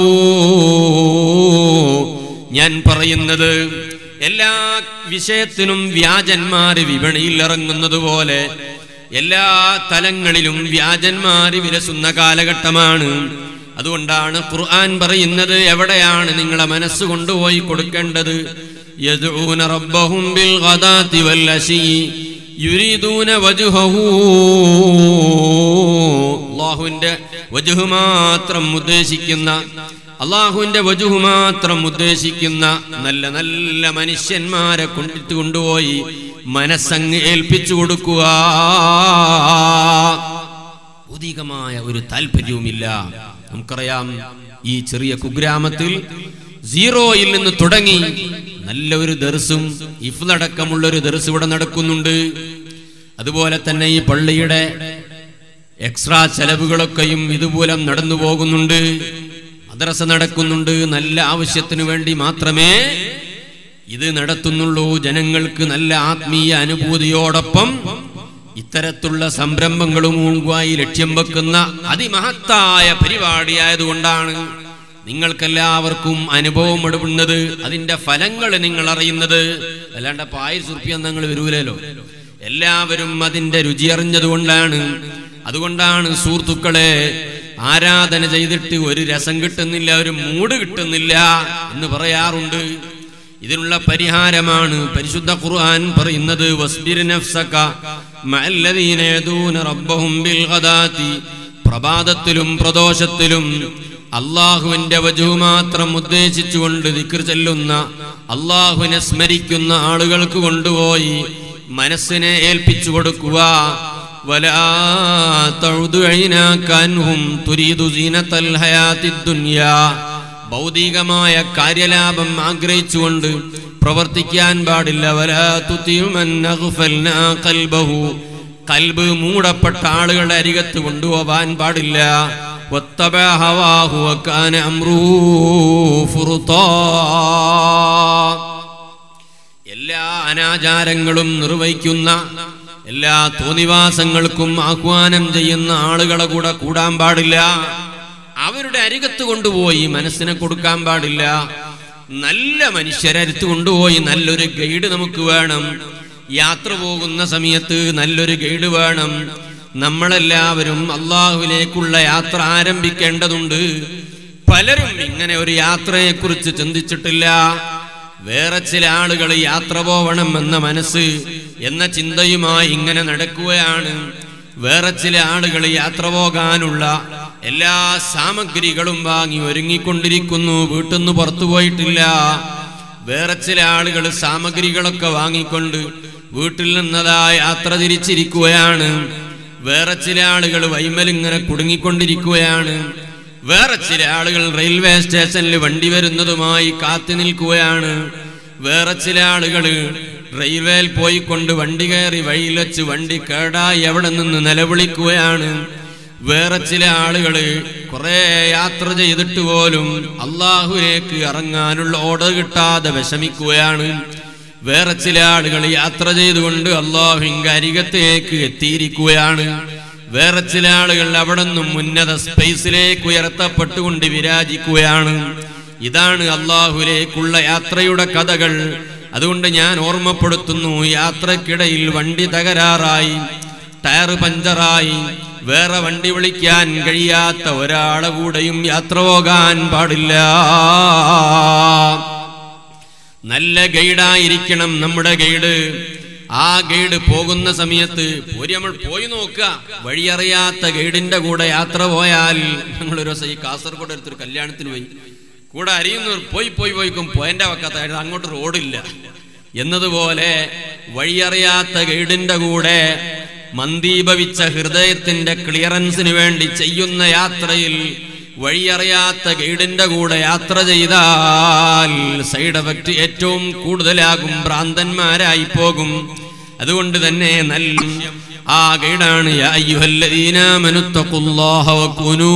ഞാൻ പറയുന്നത് എല്ലാ വിഷയത്തിനും വ്യാജന്മാര് വിപണിയിൽ ഇറങ്ങുന്നത് പോലെ എല്ലാ തലങ്ങളിലും വ്യാജന്മാര് വിലസുന്ന കാലഘട്ടമാണ് അതുകൊണ്ടാണ് ഖുർആൻ പറയുന്നത് എവിടെയാണ് നിങ്ങളെ മനസ്സ് കൊണ്ടുപോയി കൊടുക്കേണ്ടത് യദ്ഊന റബ്ബഹും ബിൽ ഗദാതി വൽ അശി യുരീദൂന വജ്ഹഹു അല്ലാഹുവിന്റെ വജുഹു മാത്രം ഉദ്ദേശിക്കുന്ന അള്ളാഹുവിന്റെ വജുഹു മാത്രം ഉദ്ദേശിക്കുന്ന നല്ല നല്ല മനുഷ്യന്മാരെ കൊണ്ടിട്ട് കൊണ്ടുപോയി മനസ്സങ്ങ് ഏൽപ്പിച്ചു കൊടുക്കുക ഭൗതികമായ ഒരു താല്പര്യവുമില്ല നമുക്കറിയാം ഈ ചെറിയ കുഗ്രാമത്തിൽ സീറോയിൽ നിന്ന് തുടങ്ങി നല്ല ഒരു ദർസും ഇഫ്ലടക്കമുള്ള ഒരു ദർസ് ഇവിടെ നടക്കുന്നുണ്ട് അതുപോലെ തന്നെ ഈ പള്ളിയുടെ എക്സ്ട്രാ ചെലവുകളൊക്കെയും ഇതുമൂലം നടന്നു പോകുന്നുണ്ട് മദ്രസ നടക്കുന്നുണ്ട് നല്ല ആവശ്യത്തിന് വേണ്ടി മാത്രമേ ഇത് നടത്തുന്നുള്ളൂ ജനങ്ങൾക്ക് നല്ല ആത്മീയ അനുഭൂതിയോടൊപ്പം ഇത്തരത്തിലുള്ള സംരംഭങ്ങളും മുൻപായി ലക്ഷ്യം വെക്കുന്ന അതിമഹത്തായ പരിപാടിയായതുകൊണ്ടാണ് നിങ്ങൾക്കെല്ലാവർക്കും അനുഭവം എടുക്കുന്നത് അതിന്റെ ഫലങ്ങൾ നിങ്ങൾ അറിയുന്നത് അല്ലാണ്ട് പായസ് റുപ്യ നിങ്ങൾ വരൂലല്ലോ എല്ലാവരും അതിന്റെ രുചി അറിഞ്ഞതുകൊണ്ടാണ് അതുകൊണ്ടാണ് സുഹൃത്തുക്കളെ ആരാധന ചെയ്തിട്ട് ഒരു രസം കിട്ടുന്നില്ല ഒരു മൂഡ് കിട്ടുന്നില്ല എന്ന് പറയാറുണ്ട് ഇതിനുള്ള പരിഹാരമാണ് പരിശുദ്ധ ഖുർആൻ പറയുന്നത് വസ്ബിർ നഫ്സക മഅല്ലദീന യദൂന റബ്ബഹും ബിൽ ഗദാതി പ്രഭാതത്തിലും പ്രദോഷത്തിലും അള്ളാഹുവിന്റെ വജു മാത്രം ഉദ്ദേശിച്ചുകൊണ്ട് ദിക്ർ ചെല്ലുന്ന അള്ളാഹുവിനെ സ്മരിക്കുന്ന ആളുകൾക്ക് കൊണ്ടുപോയി മനസ്സിനെ ഏൽപ്പിച്ചു കൊടുക്കുക ولا تعد عيناك عنهم تريد زينة الحياة الدنيا ഭൗതികമായ കാര്യലാഭം ആഗ്രഹിച്ചുകൊണ്ട് പ്രവർത്തിക്കാൻ പാടില്ല വലാ തുതിയുമൻ അഗ്ഫൽനാ ഖൽബഹു കൽബ് മൂടപ്പെട്ട ആളുകളുടെ അരികത്ത് കൊണ്ടുപോവാൻ പാടില്ല വത്തബഅ ഹവാഹു വകാന അംറുഹു ഫുർത്താ എല്ലാ അനാചാരങ്ങളും നിർവഹിക്കുന്ന എല്ലാ തോന്നിവാസങ്ങൾക്കും ആഹ്വാനം ചെയ്യുന്ന ആളുകളെ കൂടെ കൂടാൻ പാടില്ല അവരുടെ അരികത്ത് കൊണ്ടുപോയി മനസ്സിനെ കൊടുക്കാൻ പാടില്ല നല്ല മനുഷ്യരടുത്ത് കൊണ്ടുപോയി നല്ലൊരു ഗൈഡ് നമുക്ക് വേണം യാത്ര പോകുന്ന സമയത്ത് നല്ലൊരു ഗൈഡ് വേണം നമ്മളെല്ലാവരും അള്ളാഹുവിലേക്കുള്ള യാത്ര ആരംഭിക്കേണ്ടതുണ്ട് പലരും ഇങ്ങനെ ഒരു യാത്രയെക്കുറിച്ച് ചിന്തിച്ചിട്ടില്ല വേറെ ചില ആളുകൾ യാത്ര പോവണം എന്ന മനസ്സ് എന്ന ചിന്തയുമായി ഇങ്ങനെ നടക്കുകയാണ് വേറെ ചില ആളുകൾ യാത്ര പോകാനുള്ള എല്ലാ സാമഗ്രികളും വാങ്ങി ഒരുങ്ങിക്കൊണ്ടിരിക്കുന്നു വീട്ടിൽ നിന്ന് പുറത്തു പോയിട്ടില്ല വേറെ ചില ആളുകൾ സാമഗ്രികളൊക്കെ വാങ്ങിക്കൊണ്ട് വീട്ടിൽ നിന്നതാ യാത്ര തിരിച്ചിരിക്കുകയാണ് വേറെ ചില ആളുകൾ വൈമൽ ഇങ്ങനെ കുടുങ്ങിക്കൊണ്ടിരിക്കുകയാണ് വേറെ ചില ആളുകൾ റെയിൽവേ സ്റ്റേഷനിൽ വണ്ടി വരുന്നതുമായി കാത്തു നിൽക്കുകയാണ് വേറെ ചില ആളുകൾ റെയിൽവേയിൽ പോയിക്കൊണ്ട് വണ്ടി കയറി വഴിയിൽ വെച്ച് വണ്ടി കേടായി എവിടെ നിന്ന് നിലവിളിക്കുകയാണ് വേറെ ചില ആളുകൾ കുറെ യാത്ര ചെയ്തിട്ട് പോലും അള്ളാഹുലേക്ക് ഇറങ്ങാനുള്ള ഓർഡർ കിട്ടാതെ വിഷമിക്കുകയാണ് വേറെ ചില ആളുകൾ യാത്ര ചെയ്തുകൊണ്ട് അള്ളാഹുവിന്റെ അരികത്തേക്ക് എത്തിയിരിക്കുകയാണ് വേറെ ചില ആളുകൾ അവിടെ നിന്നും ഉന്നത സ്പേസിലേക്ക് ഉയർത്തപ്പെട്ടുകൊണ്ട് വിരാജിക്കുകയാണ് ഇതാണ് അള്ളാഹുലേക്കുള്ള യാത്രയുടെ കഥകൾ അതുകൊണ്ട് ഞാൻ ഓർമ്മപ്പെടുത്തുന്നു യാത്രക്കിടയിൽ വണ്ടി തകരാറായി ടയർ പഞ്ചറായി വേറെ വണ്ടി വിളിക്കാൻ കഴിയാത്ത ഒരാളെ കൂടെയും യാത്ര പോകാൻ പാടില്ല നല്ല ഗൈഡായിരിക്കണം നമ്മുടെ ഗൈഡ് ആ ഗൈഡ് പോകുന്ന സമയത്ത് പോരി നമ്മൾ പോയി നോക്കുക വഴിയറിയാത്ത ഗൈഡിന്റെ കൂടെ യാത്ര പോയാൽ ഞങ്ങൾ ഒരു ദിവസം ഈ കാസർഗോഡ് അടുത്തൊരു കല്യാണത്തിന് പോയി കൂടെ അറിയുന്നവർ പോയി പോയി പോയിക്കും പോയന്റെ വക്കത്ത അങ്ങോട്ട് റോഡില്ല എന്നതുപോലെ വഴിയറിയാത്ത ഗൈഡിന്റെ കൂടെ മന്ദീഭവിച്ച ഹൃദയത്തിന്റെ ക്ലിയറൻസിന് വേണ്ടി ചെയ്യുന്ന യാത്രയിൽ വഴിയറിയാത്ത ഗൈഡിന്റെ കൂടെ യാത്ര ചെയ്താൽ സൈഡ് എഫക്റ്റ് ഏറ്റവും കൂടുതലാകും ഭ്രാന്തന്മാരായി പോകും അതുകൊണ്ട് തന്നെ നല്ല ആ ഗൈഡാണ് യാ അയ്യുഹല്ലദീന ആമനുത്തഖുല്ലാഹ വകുനൂ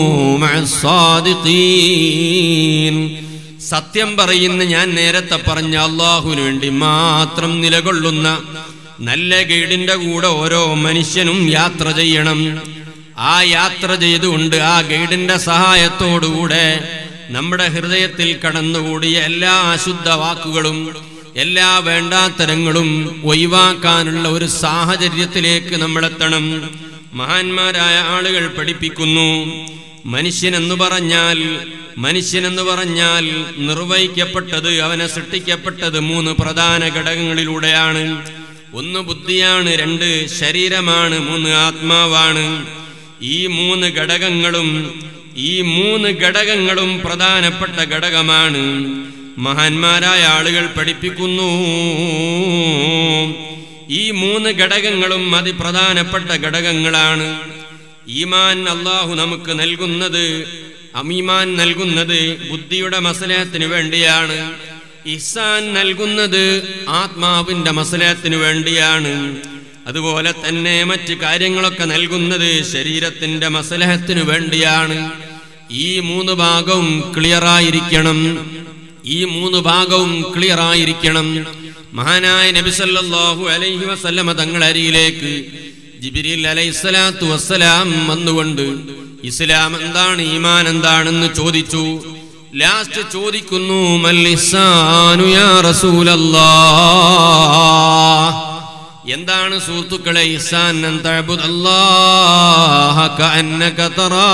മഅസ്സാദിഖീൻ സത്യം പറയുന്ന ഞാൻ നേരത്തെ പറഞ്ഞ അള്ളാഹുവിന് വേണ്ടി മാത്രം നിലകൊള്ളുന്ന നല്ല ഗൈഡിന്റെ കൂടെ ഓരോ മനുഷ്യനും യാത്ര ചെയ്യണം ആ യാത്ര ചെയ്തുകൊണ്ട് ആ ഗൈഡിന്റെ സഹായത്തോടുകൂടെ നമ്മുടെ ഹൃദയത്തിൽ കടന്നുകൂടിയ എല്ലാ അശുദ്ധ വാക്കുകളും എല്ലാ വേണ്ടാത്തരങ്ങളും ഒഴിവാക്കാനുള്ള ഒരു സാഹചര്യത്തിലേക്ക് നമ്മളെത്തണം മഹാന്മാരായ ആളുകൾ പഠിപ്പിക്കുന്നു മനുഷ്യനെന്ന് പറഞ്ഞാൽ മനുഷ്യനെന്ന് പറഞ്ഞാൽ നിർവഹിക്കപ്പെട്ടത് അവനെ സൃഷ്ടിക്കപ്പെട്ടത് മൂന്ന് പ്രധാന ഘടകങ്ങളിലൂടെയാണ് ഒന്ന് ബുദ്ധിയാണ് രണ്ട് ശരീരമാണ് മൂന്ന് ആത്മാവാണ് ഈ മൂന്ന് ഘടകങ്ങളും ഈ മൂന്ന് ഘടകങ്ങളും പ്രധാനപ്പെട്ട ഘടകമാണ് മഹാന്മാരായ ആളുകൾ പഠിപ്പിക്കുന്നു ഈ മൂന്ന് ഘടകങ്ങളും അതിപ്രധാനപ്പെട്ട ഘടകങ്ങളാണ് ഈമാൻ അള്ളാഹു നമുക്ക് നൽകുന്നത് അമീമാൻ നൽകുന്നത് ബുദ്ധിയുടെ മസലത്തിന് വേണ്ടിയാണ് ഇഹ്സാൻ നൽകുന്നത് ആത്മാവിന്റെ മസലത്തിന് വേണ്ടിയാണ് അതുപോലെ തന്നെ മറ്റ് കാര്യങ്ങളൊക്കെ നൽകുന്നത് ശരീരത്തിന്റെ മസലഹത്തിനു വേണ്ടിയാണ് ഈ മൂന്ന് ഭാഗവും ക്ലിയർ ആയിരിക്കണം ഈ മൂന്ന് ഭാഗവും ക്ലിയർ ആയിരിക്കണം മഹാനായ നബി സല്ലല്ലാഹു അലൈഹി വസല്ലമ തങ്ങൾ അരിയിലേക്ക് ജിബിരിൽ അലൈഹിസ്സലാത്തു വസ്സലാം വന്നുകൊണ്ട് ഇസ്ലാം എന്താണ് ഈമാൻ എന്താണെന്ന് ചോദിച്ചു ലാസ്റ്റ് ചോദിക്കുന്നു മല്ലിസാനു യാ റസൂലല്ലാഹ് എന്താണ് സുഹൃത്തുക്കളെ ഇസാൻ അൻ തഅബുദ് അല്ലാഹ കഅന്നക തറാ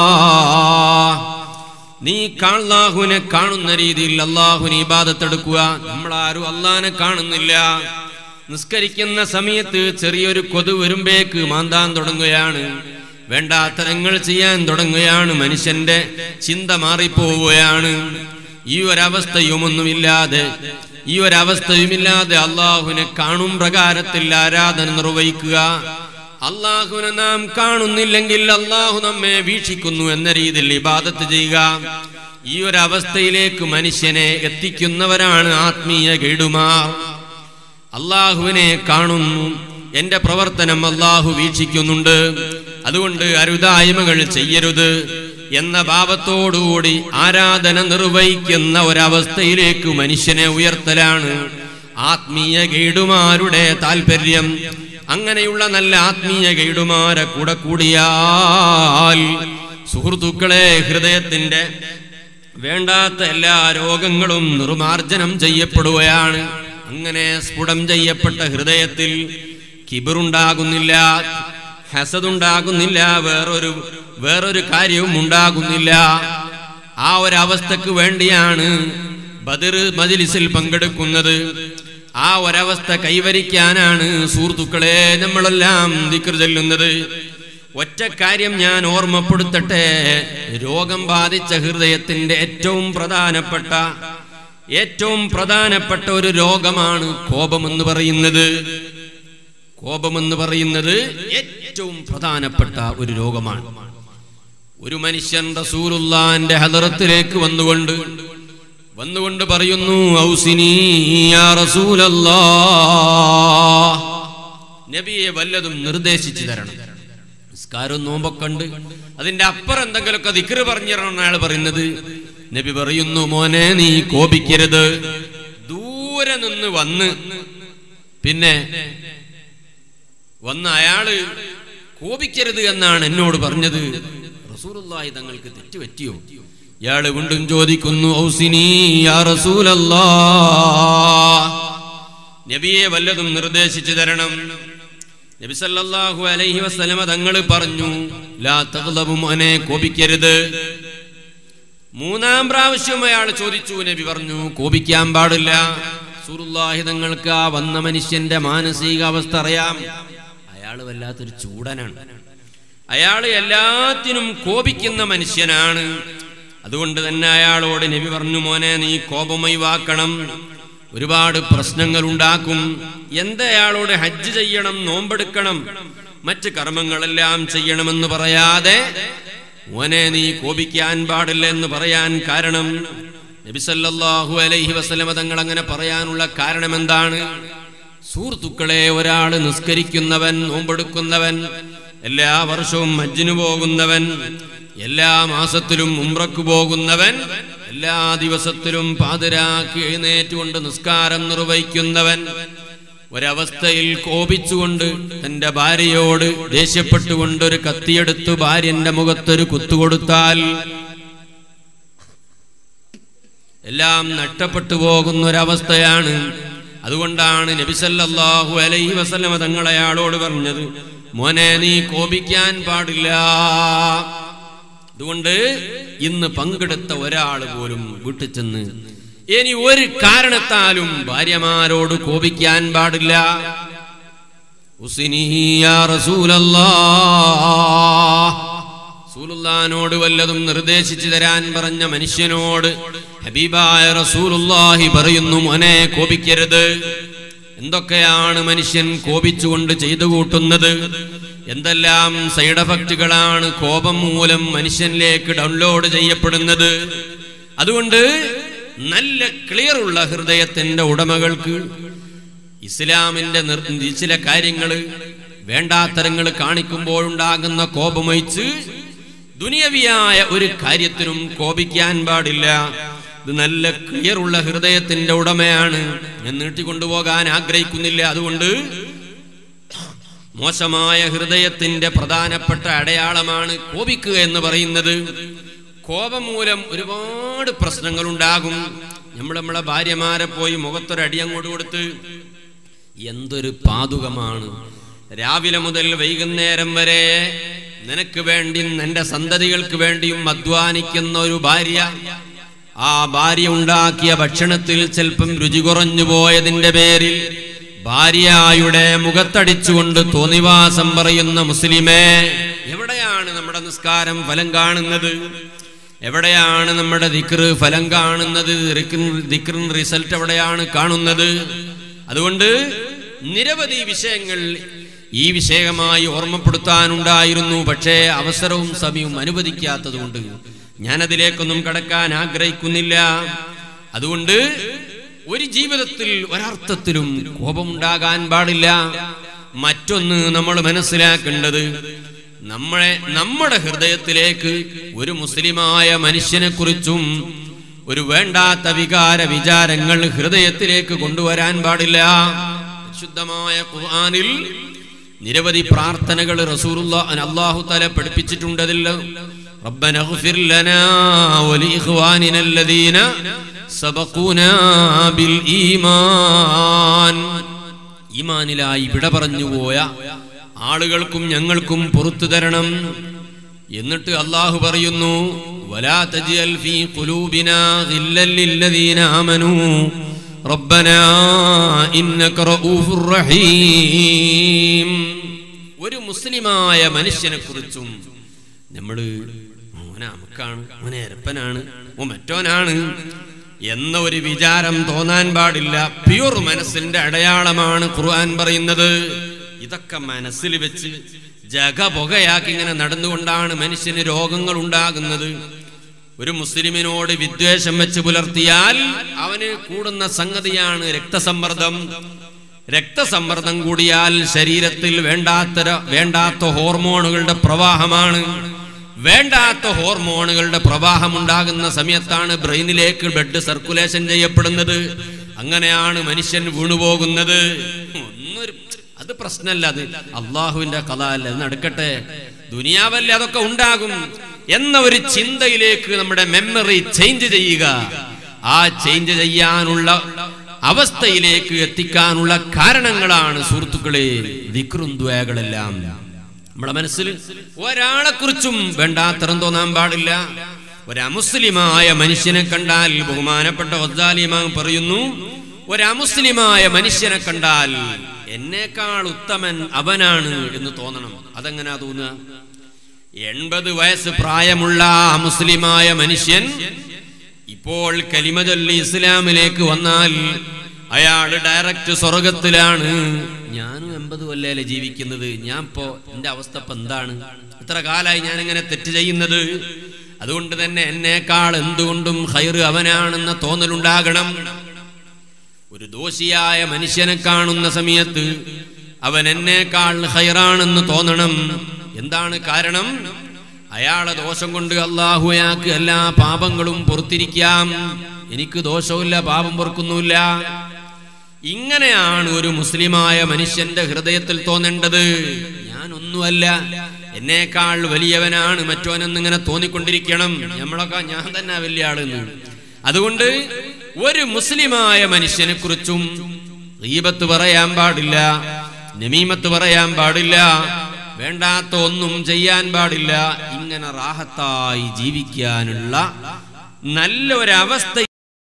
നീ അള്ളാഹുവിനെ കാണുന്ന രീതിയിൽ അള്ളാഹുവിനെ ഇബാദത്തെടുക്കുക നമ്മൾ ആരും അള്ളാഹിനെ കാണുന്നില്ല നിസ്കരിക്കുന്ന സമയത്ത് ചെറിയൊരു കൊതു വരുമ്പേക്ക് മാന്താൻ തുടങ്ങുകയാണ് വേണ്ടാത്തരങ്ങൾ ചെയ്യാൻ തുടങ്ങുകയാണ് മനുഷ്യന്റെ ചിന്ത മാറിപ്പോവുകയാണ് ഈ ഒരവസ്ഥയുമൊന്നുമില്ലാതെ ഈ ഒരവസ്ഥയുമില്ലാതെ അള്ളാഹുവിനെ കാണും പ്രകാരത്തിൽ ആരാധന നിർവഹിക്കുക അള്ളാഹുവിനെ നാം കാണുന്നില്ലെങ്കിൽ അള്ളാഹു നമ്മെ വീക്ഷിക്കുന്നു എന്ന രീതിയിൽ ഇബാദത്ത് ചെയ്യുക ഈ ഒരു അവസ്ഥയിലേക്ക് മനുഷ്യനെ എത്തിക്കുന്നവരാണ് ആത്മീയ ഗൈഡുമാർ അള്ളാഹുവിനെ കാണുന്നു എന്റെ പ്രവർത്തനം അള്ളാഹു വീക്ഷിക്കുന്നുണ്ട് അതുകൊണ്ട് അരുതായ്മകൾ ചെയ്യരുത് എന്ന ഭാവത്തോടുകൂടി ആരാധന നിർവഹിക്കുന്ന ഒരവസ്ഥയിലേക്ക് മനുഷ്യനെ ഉയർത്തലാണ് ആത്മീയ ഗൈഡുമാരുടെ താല്പര്യം അങ്ങനെയുള്ള നല്ല ആത്മീയ ഗൈഡുമാരെ കൂടെ കൂടിയാൽ സുഹൃത്തുക്കളെ ഹൃദയത്തിന്റെ വേണ്ടാത്ത എല്ലാ രോഗങ്ങളും നിർമാർജനം ചെയ്യപ്പെടുകയാണ് അങ്ങനെ സ്ഫുടം ചെയ്യപ്പെട്ട ഹൃദയത്തിൽ കിബിറുണ്ടാകുന്നില്ല ഹസദുണ്ടാകുന്നില്ല വേറൊരു വേറൊരു കാര്യവും ഉണ്ടാകുന്നില്ല ആ ഒരവസ്ഥക്ക് വേണ്ടിയാണ് ബദർ മജിലിസിൽ പങ്കെടുക്കുന്നത് ആ ഒരവസ്ഥ കൈവരിക്കാനാണ് സുഹൃത്തുക്കളെ നമ്മളെല്ലാം ദിക്ർ ചെല്ലുന്നത് ഒറ്റ കാര്യം ഞാൻ ഓർമ്മപ്പെടുത്തട്ടെ രോഗം ബാധിച്ച ഹൃദയത്തിന്റെ ഏറ്റവും പ്രധാനപ്പെട്ട ഏറ്റവും പ്രധാനപ്പെട്ട ഒരു രോഗമാണ് കോപമെന്ന് പറയുന്നത് കോപമെന്ന് പറയുന്നത് ഏറ്റവും പ്രധാനപ്പെട്ട ഒരു രോഗമാണ് ഒരു മനുഷ്യൻ റസൂലുള്ളാന്റെ ഹദറത്തിലേക്ക് വന്നുകൊണ്ട് വന്നുകൊണ്ട് പറയുന്നു ഔസിനി യാ റസൂലല്ലാ നബിയെ വല്ലതും നിർദ്ദേശിച്ചു തരണം നിസ്കാരവും നോമ്പൊക്കെ ഉണ്ട് അതിന്റെ അപ്പുറം എന്തെങ്കിലുമൊക്കെ ദിക്റ് പറഞ്ഞു തരണം അയാൾ പറയുന്നത് നബി പറയുന്നു മോനെ നീ കോപിക്കരുത് ദൂരെ നിന്ന് വന്ന് പിന്നെ വന്ന് അയാള് കോപിക്കരുത് എന്നാണ് എന്നോട് പറഞ്ഞത് റസൂലുള്ളാഹി തങ്ങൾക്ക് തെറ്റുപറ്റിയോ ഇയാള് വീണ്ടും ചോദിക്കുന്നു ഔസിനി യാ റസൂലല്ലാ നബിയെ വല്ലതും നിർദ്ദേശിച്ചു തരണം നബി സല്ലല്ലാഹു അലൈഹി വസല്ലമ തങ്ങൾ പറഞ്ഞു ലാ തഗ്ലബു മോനെ കോപിക്കരുത് മൂന്നാം പ്രാവശ്യം അയാൾ ചോദിച്ചു നബി പറഞ്ഞു കോപിക്കാൻ പാടില്ല റസൂലുള്ളാഹി തങ്ങൾക്ക് ആ വന്ന മനുഷ്യന്റെ മാനസികാവസ്ഥ അറിയാം അയാൾ വല്ലാത്തൊരു ചൂടനാണ് അയാൾ എല്ലാത്തിനും കോപിക്കുന്ന മനുഷ്യനാണ് അതുകൊണ്ട് തന്നെ അയാളോട് നബി പറഞ്ഞു മോനെ നീ കോപമൊഴിവാക്കണം ഒരുപാട് പ്രശ്നങ്ങൾ ഉണ്ടാക്കും എന്താ അയാളോട് ഹജ്ജ് ചെയ്യണം നോമ്പെടുക്കണം മറ്റ് കർമ്മങ്ങളെല്ലാം ചെയ്യണമെന്ന് പറയാതെ മോനെ നീ കോപിക്കാൻ പാടില്ല എന്ന് പറയാൻ കാരണം നബിസല്ലാഹു അലൈഹി വസല്ലമ തങ്ങൾ അങ്ങനെ പറയാനുള്ള കാരണം എന്താണ് സുഹൃത്തുക്കളെ ഒരാള് നിസ്കരിക്കുന്നവൻ നോമ്പെടുക്കുന്നവൻ എല്ലാ വർഷവും ഹജ്ജിന് പോകുന്നവൻ എല്ലാ മാസത്തിലും ഉംറക്ക് പോകുന്നവൻ എല്ലാ ദിവസത്തിലും പാതിരാക്കി എഴുന്നേറ്റുകൊണ്ട് നിസ്കാരം നിർവഹിക്കുന്നവൻ ഒരവസ്ഥയിൽ കോപിച്ചുകൊണ്ട് തന്റെ ഭാര്യയോട് ദേഷ്യപ്പെട്ടുകൊണ്ട് ഒരു കത്തിയെടുത്ത് ഭാര്യന്റെ മുഖത്തൊരു കുത്തുകൊടുത്താൽ എല്ലാം നഷ്ടപ്പെട്ടു പോകുന്ന ഒരവസ്ഥയാണ് അതുകൊണ്ടാണ് നബിസല്ലാഹു അലൈഹി വസല്ലമ തങ്ങൾ അയാളോട് പറഞ്ഞത് മോനെ നീ കോപിക്കാൻ പാടില്ല അതുകൊണ്ട് ഇന്ന് പങ്കെടുത്ത ഒരാൾ പോലും വീട്ടിൽ ചെന്ന് ഇനി ഒരു കാരണത്താലും ഭാര്യമാരോട് കോപിക്കാൻ പാടില്ല ഉസിനി യാ റസൂലല്ലാ റസൂലുള്ളാനോട് വല്ലതും നിർദ്ദേശിച്ചു തരാൻ പറഞ്ഞ മനുഷ്യനോട് ഹബീബായ റസൂലുള്ളാഹി പറയുന്നു മോനെ കോപിക്കരുത് എന്തൊക്കെയാണ് മനുഷ്യൻ കോപിച്ചുകൊണ്ട് ചെയ്തു കൂട്ടുന്നത് എന്തെല്ലാം സൈഡ് എഫക്റ്റുകളാണ് കോപം മൂലം മനുഷ്യനിലേക്ക് ഡൗൺലോഡ് ചെയ്യപ്പെടുന്നത് അതുകൊണ്ട് നല്ല ക്ലിയർ ഉള്ള ഹൃദയത്തിന്റെ ഉടമകൾക്ക് ഇസ്ലാമിന്റെ നിർ- ചില കാര്യങ്ങള് വേണ്ടാത്തരങ്ങൾ കാണിക്കുമ്പോഴുണ്ടാകുന്ന കോപമൊഴിച്ച് ദുനിയവിയായ ഒരു കാര്യത്തിനും കോപിക്കാൻ പാടില്ല ഇത് നല്ല ക്ലിയർ ഉള്ള ഹൃദയത്തിന്റെ ഉടമയാണ് ഞാൻ നീട്ടിക്കൊണ്ടുപോകാൻ ആഗ്രഹിക്കുന്നില്ല അതുകൊണ്ട് മോശമായ ഹൃദയത്തിന്റെ പ്രധാനപ്പെട്ട അടയാളമാണ് കോപിക്കുക എന്ന് പറയുന്നത് കോപം മൂലം ഒരുപാട് പ്രശ്നങ്ങൾ ഉണ്ടാകും നമ്മൾ നമ്മളെ ഭാര്യമാരെ പോയി മുഖത്തൊരടി അങ്ങോട്ട് കൊടുത്ത് എന്തൊരു പാതുകമാണ് രാവിലെ മുതൽ വൈകുന്നേരം വരെ നിനക്ക് വേണ്ടി നിന്റെ സന്തതികൾക്ക് വേണ്ടിയും അധ്വാനിക്കുന്ന ഒരു ഭാര്യ ആ ഭാര്യ ഉണ്ടാക്കിയ ഭക്ഷണത്തിൽ ചിലപ്പം രുചി കുറഞ്ഞു പോയതിന്റെ പേരിൽ ഭാര്യയുടെ മുഖത്തടിച്ചുകൊണ്ട് തോന്നിവാസം പറയുന്ന മുസ്ലിമേ എവിടെയാണ് നമ്മുടെ നിസ്കാരം ഫലം കാണുന്നത് എവിടെയാണ് നമ്മുടെ ദിക്റ് ഫലം കാണുന്നത് ദിക്റിൻ റിസൾട്ട് എവിടെയാണ് കാണുന്നത് അതുകൊണ്ട് നിരവധി വിഷയങ്ങൾ ഈ വിഷയമായി ഓർമ്മപ്പെടുത്താനുണ്ടായിരുന്നു പക്ഷേ അവസരവും സമയവും അനുവദിക്കാത്തതുകൊണ്ട് ഞാനതിലേക്കൊന്നും കടക്കാൻ ആഗ്രഹിക്കുന്നില്ല അതുകൊണ്ട് ഒരു ജീവിതത്തിൽ ഒരർത്ഥത്തിലും കോപമുണ്ടാകാൻ പാടില്ല മറ്റൊന്ന് നമ്മൾ മനസ്സിലാക്കേണ്ടത് നമ്മളെ നമ്മുടെ ഹൃദയത്തിലേക്ക് ഒരു മുസ്ലിമായ മനുഷ്യനെ കുറിച്ചും ഒരു വേണ്ടാത്ത വികാര വിചാരങ്ങൾ ഹൃദയത്തിലേക്ക് കൊണ്ടുവരാൻ പാടില്ല ശുദ്ധമായ ഖുർആനിൽ നിരവധി പ്രാർത്ഥനകൾ റസൂലുള്ള അള്ളാഹു തല പഠിപ്പിച്ചിട്ടുണ്ടതില്ല ربنا اغفر لنا ولإخواننا الذين سبقونا بالإيمان ഈമാനിലായി വിട പറഞ്ഞുപോയ ആളുകൾക്കും ഞങ്ങൾക്കും പുറത്തു തരണം എന്നിട്ട് അള്ളാഹു പറയുന്നു വലാ തജ്അൽ ഫീ ഖുലൂബിനാ ഗില്ലൽ ലില്ലദീന ആമനൂ റബ്ബനാ ഇന്നക റഊഫുർ റഹീം ഒരു മുസ്ലിമായ മനുഷ്യനെ കുറിച്ചും നമ്മള് ഓനെ അമക്കാണ് ഓനെ എരപ്പനാണ് ഓ മറ്റോനാണ് എന്ന ഒരു വിചാരം തോന്നാൻ പാടില്ല പ്യൂർ മനസ്സിന്റെ അടയാളമാണ് ഖുർആൻ പറയുന്നത് ഇതൊക്കെ മനസ്സിൽ വെച്ച് ജഗപുകയാക്കി ഇങ്ങനെ നടന്നുകൊണ്ടാണ് മനുഷ്യന് രോഗങ്ങൾ ഉണ്ടാകുന്നത് ഒരു മുസ്ലിമിനോട് വിദ്വേഷം വെച്ച് പുലർത്തിയാൽ അവന് കൂടുന്ന സംഗതിയാണ് രക്തസമ്മർദ്ദം രക്തസമ്മർദ്ദം കൂടിയാൽ ശരീരത്തിൽ വേണ്ടാത്ത വേണ്ടാത്ത ഹോർമോണുകളുടെ പ്രവാഹമാണ് വേണ്ടാത്ത ഹോർമോണുകളുടെ പ്രവാഹം ഉണ്ടാകുന്ന സമയത്താണ് ബ്രെയിനിലേക്ക് ബ്ലഡ് സർക്കുലേഷൻ ചെയ്യപ്പെടുന്നത് അങ്ങനെയാണ് മനുഷ്യൻ വീണുപോകുന്നത് ഒന്നൊരു അത് പ്രശ്നമല്ല അത് അള്ളാഹുവിന്റെ കഥ അല്ല അത് നടക്കട്ടെ ദുനിയാവല്ലേ അതൊക്കെ ഉണ്ടാകും എന്ന ഒരു ചിന്തയിലേക്ക് നമ്മുടെ മെമ്മറി ചേഞ്ച് ചെയ്യുക ആ ചേഞ്ച് ചെയ്യാനുള്ള അവസ്ഥയിലേക്ക് എത്തിക്കാനുള്ള കാരണങ്ങളാണ് സുഹൃത്തുക്കളെ വിക്രുന്തുവകളെല്ലാം നമ്മളെ മനസ്സിൽ ഒരാളെ കുറിച്ചും വേണ്ടാത്തരം തോന്നാൻ പാടില്ല ഒരമുസ്ലിമായ മനുഷ്യനെ കണ്ടാൽ ബഹുമാനപ്പെട്ട വദ്ദാലിമാൻ പറയുന്നു ഒരമുസ്ലിമായ മനുഷ്യനെ കണ്ടാൽ എന്നേക്കാൾ ഉത്തമൻ അവനാണ് എന്ന് തോന്നണം അതെങ്ങനാ തോന്നുക എൺപത് വയസ്സ് പ്രായമുള്ള ആ മുസ്ലിമായ മനുഷ്യൻ ഇപ്പോൾ കലിമചൊല്ലി ഇസ്ലാമിലേക്ക് വന്നാൽ അയാൾ ഡയറക്റ്റ് സ്വർഗത്തിലാണ് ഞാനും എൺപത് കൊല്ലല്ലേ ജീവിക്കുന്നത് ഞാൻ ഇപ്പോ എന്റെ അവസ്ഥ ഇപ്പൊ എന്താണ് ഇത്ര കാലായി ഞാൻ ഇങ്ങനെ തെറ്റ് ചെയ്യുന്നത് അതുകൊണ്ട് തന്നെ എന്നേക്കാൾ എന്തുകൊണ്ടും ഹൈറ് അവനാണെന്ന തോന്നലുണ്ടാകണം ഒരു ദോഷിയായ മനുഷ്യനെ കാണുന്ന സമയത്ത് അവൻ എന്നേക്കാൾ ഹൈറാണെന്ന് തോന്നണം എന്താണ് കാരണം അയാളെ ദോഷം കൊണ്ട് അള്ളാഹു അയാൾക്ക് എല്ലാ പാപങ്ങളും പൊറത്തിരിക്കാം എനിക്ക് ദോഷവുമില്ല പാപം പൊറുക്കുന്നുമില്ല ഇങ്ങനെയാണ് ഒരു മുസ്ലിമായ മനുഷ്യന്റെ ഹൃദയത്തിൽ തോന്നേണ്ടത് ഞാനൊന്നുമല്ല എന്നേക്കാൾ വലിയവനാണ് മറ്റോനെന്നിങ്ങനെ തോന്നിക്കൊണ്ടിരിക്കണം നമ്മളൊക്കെ ഞാൻ തന്നെ വലിയ ആളെന്ന് അതുകൊണ്ട് ഒരു മുസ്ലിമായ മനുഷ്യനെ കുറിച്ചും റീബത്ത് പറയാൻ പാടില്ല നമീമത്ത് പറയാൻ പാടില്ല വേണ്ടാത്ത ഒന്നും ചെയ്യാൻ പാടില്ല ഇങ്ങനെ റാഹത്തായി ജീവിക്കാനുള്ള നല്ല ഒരവസ്ഥ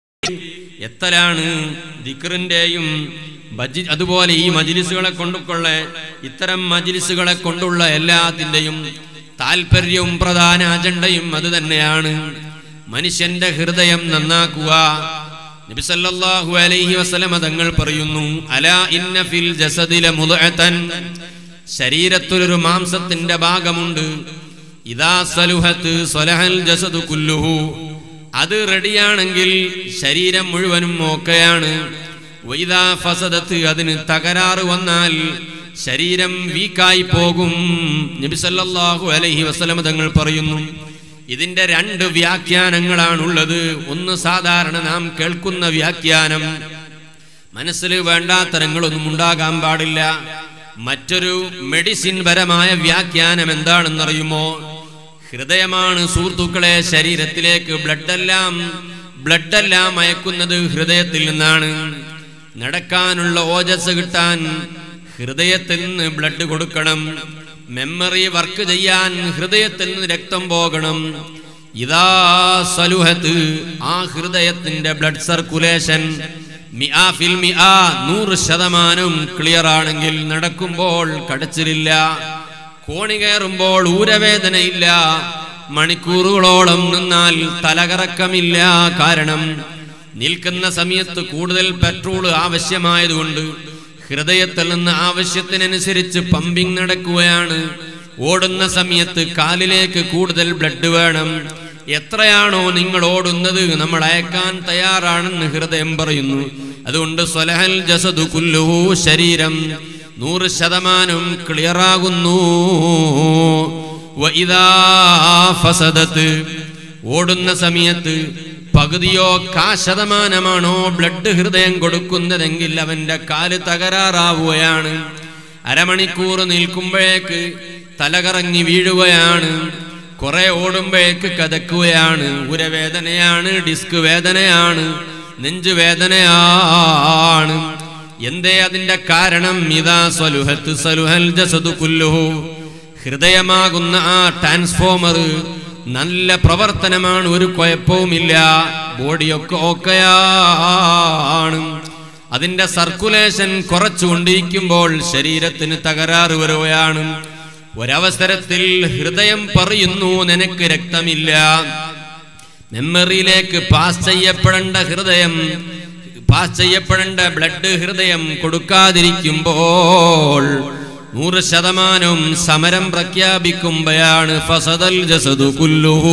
എത്തലാണ് ദിക്റിന്റെയും ബജി അതുപോലെ ഈ മജിലിസുകളെ കൊണ്ടുകൊള്ള ഇത്തരം മജിലിസുകളെ കൊണ്ടുള്ള എല്ലാത്തിന്റെയും താല്പര്യവും പ്രധാന അജണ്ടയും അത് തന്നെയാണ് മനുഷ്യന്റെ ഹൃദയം നന്നാക്കുക നബി സല്ലല്ലാഹു അലൈഹി വസല്ലമ തങ്ങൾ പറയുന്നു അലാ ഇന്ന ഫിൽ ജസദില മുദ്അതൻ ശരീരത്തിലൊരു മാംസത്തിന്റെ ഭാഗമുണ്ട് ഇദാ സലുഹത്ത് സലഹൽ ജസദു കുല്ലുഹു അത് റെഡിയാണെങ്കിൽ ശരീരം മുഴുവനും ഓക്കെയാണ് വൈദാ ഫസദത്ത് അതിന് തകരാറ് വന്നാൽ ശരീരം വീക്കായി പോകും നബി സല്ലല്ലാഹു അലൈഹി വസല്ലമ തങ്ങൾ പറയുന്നു ഇതിന്റെ രണ്ട് വ്യാഖ്യാനങ്ങളാണുള്ളത് ഒന്ന് സാധാരണ നാം കേൾക്കുന്ന വ്യാഖ്യാനം മനസ്സിൽ വേണ്ടാത്തരങ്ങളൊന്നും ഉണ്ടാകാൻ പാടില്ല മറ്റൊരു മെഡിസിൻ പരമായ വ്യാഖ്യാനം എന്താണെന്നറിയുമോ ഹൃദയമാണ് സുഹൃത്തുക്കളെ ശരീരത്തിലേക്ക് ബ്ലഡെല്ലാം ബ്ലഡെല്ലാം അയക്കുന്നത് ഹൃദയത്തിൽ നിന്നാണ് നടക്കാനുള്ള ഓജസ് കിട്ടാൻ ഹൃദയത്തിൽ നിന്ന് ബ്ലഡ് കൊടുക്കണം മെമ്മറി വർക്ക് ചെയ്യാൻ ഹൃദയത്തിൽ നിന്ന് രക്തം പോകണം ഇതാ സലുഹത്ത് ആ ഹൃദയത്തിന്റെ ബ്ലഡ് സർക്കുലേഷൻ മിആ ഫിൽ മിആ നൂറ് ശതമാനം ക്ലിയർ ആണെങ്കിൽ നടക്കുമ്പോൾ കടച്ചിലില്ല കോണി കയറുമ്പോൾ ഊരവേദനയില്ല മണിക്കൂറുകളോളം നിന്നാൽ തലകറക്കമില്ല കാരണം നിൽക്കുന്ന സമയത്ത് കൂടുതൽ പെട്രോൾ ആവശ്യമായതുകൊണ്ട് ഹൃദയത്തിൽ നിന്ന് ആവശ്യത്തിനനുസരിച്ച് പമ്പിംഗ് നടക്കുകയാണ് ഓടുന്ന സമയത്ത് കാലിലേക്ക് കൂടുതൽ ബ്ലഡ് വേണം എത്രയാണോ നിങ്ങൾ ഓടുന്നത് നമ്മൾ അയക്കാൻ തയ്യാറാണെന്ന് ഹൃദയം പറയുന്നു അതുകൊണ്ട് സ്വലഹൽ ജസദു കുല്ലുഹു ശരീരം നൂറ് ശതമാനം ക്ലിയറാകുന്നു ഫസദത്ത് ഓടുന്ന സമയത്ത് പകുതിയോ കാ ശതമാനമാണോ ബ്ലഡ് ഹൃദയം കൊടുക്കുന്നതെങ്കിൽ അവന്റെ കാല് തകരാറാവുകയാണ് അരമണിക്കൂർ നിൽക്കുമ്പോഴേക്ക് തലകറങ്ങി വീഴുകയാണ് കുറെ ഓടുമ്പോഴേക്ക് കതക്കുകയാണ് ഉരവേദനയാണ് ഡിസ്ക് വേദനയാണ് നെഞ്ചു വേദനയാണ് എന്തേ അതിന്റെ കാരണം ഇതാ സ്വലുഹത്ത് സലുഹൽ ജസദു കുല്ലുഹു ഹൃദയമാകുന്ന ആ ട്രാൻസ്ഫോമർ നല്ല പ്രവർത്തനമാണ് ഒരു കുഴപ്പവുമില്ല ബോഡിയൊക്കെ ഓക്കെയാണ് അതിന്റെ സർക്കുലേഷൻ കുറച്ചുകൊണ്ടിരിക്കുമ്പോൾ ശരീരത്തിന് തകരാറ് വരുകയാണ് ഒരവസരത്തിൽ ഹൃദയം പറയുന്നു നിനക്ക് രക്തമില്ല മെമ്മറിയിലേക്ക് പാസ് ചെയ്യപ്പെടേണ്ട ഹൃദയം പാസ് ചെയ്യപ്പെടേണ്ട ബ്ലഡ് ഹൃദയം കൊടുക്കാതിരിക്കുമ്പോൾ നൂറ് ശതമാനവും സമരം പ്രഖ്യാപിക്കുമ്പോഴാണ് ഫസദൽ ജസദു കുല്ലുഹൂ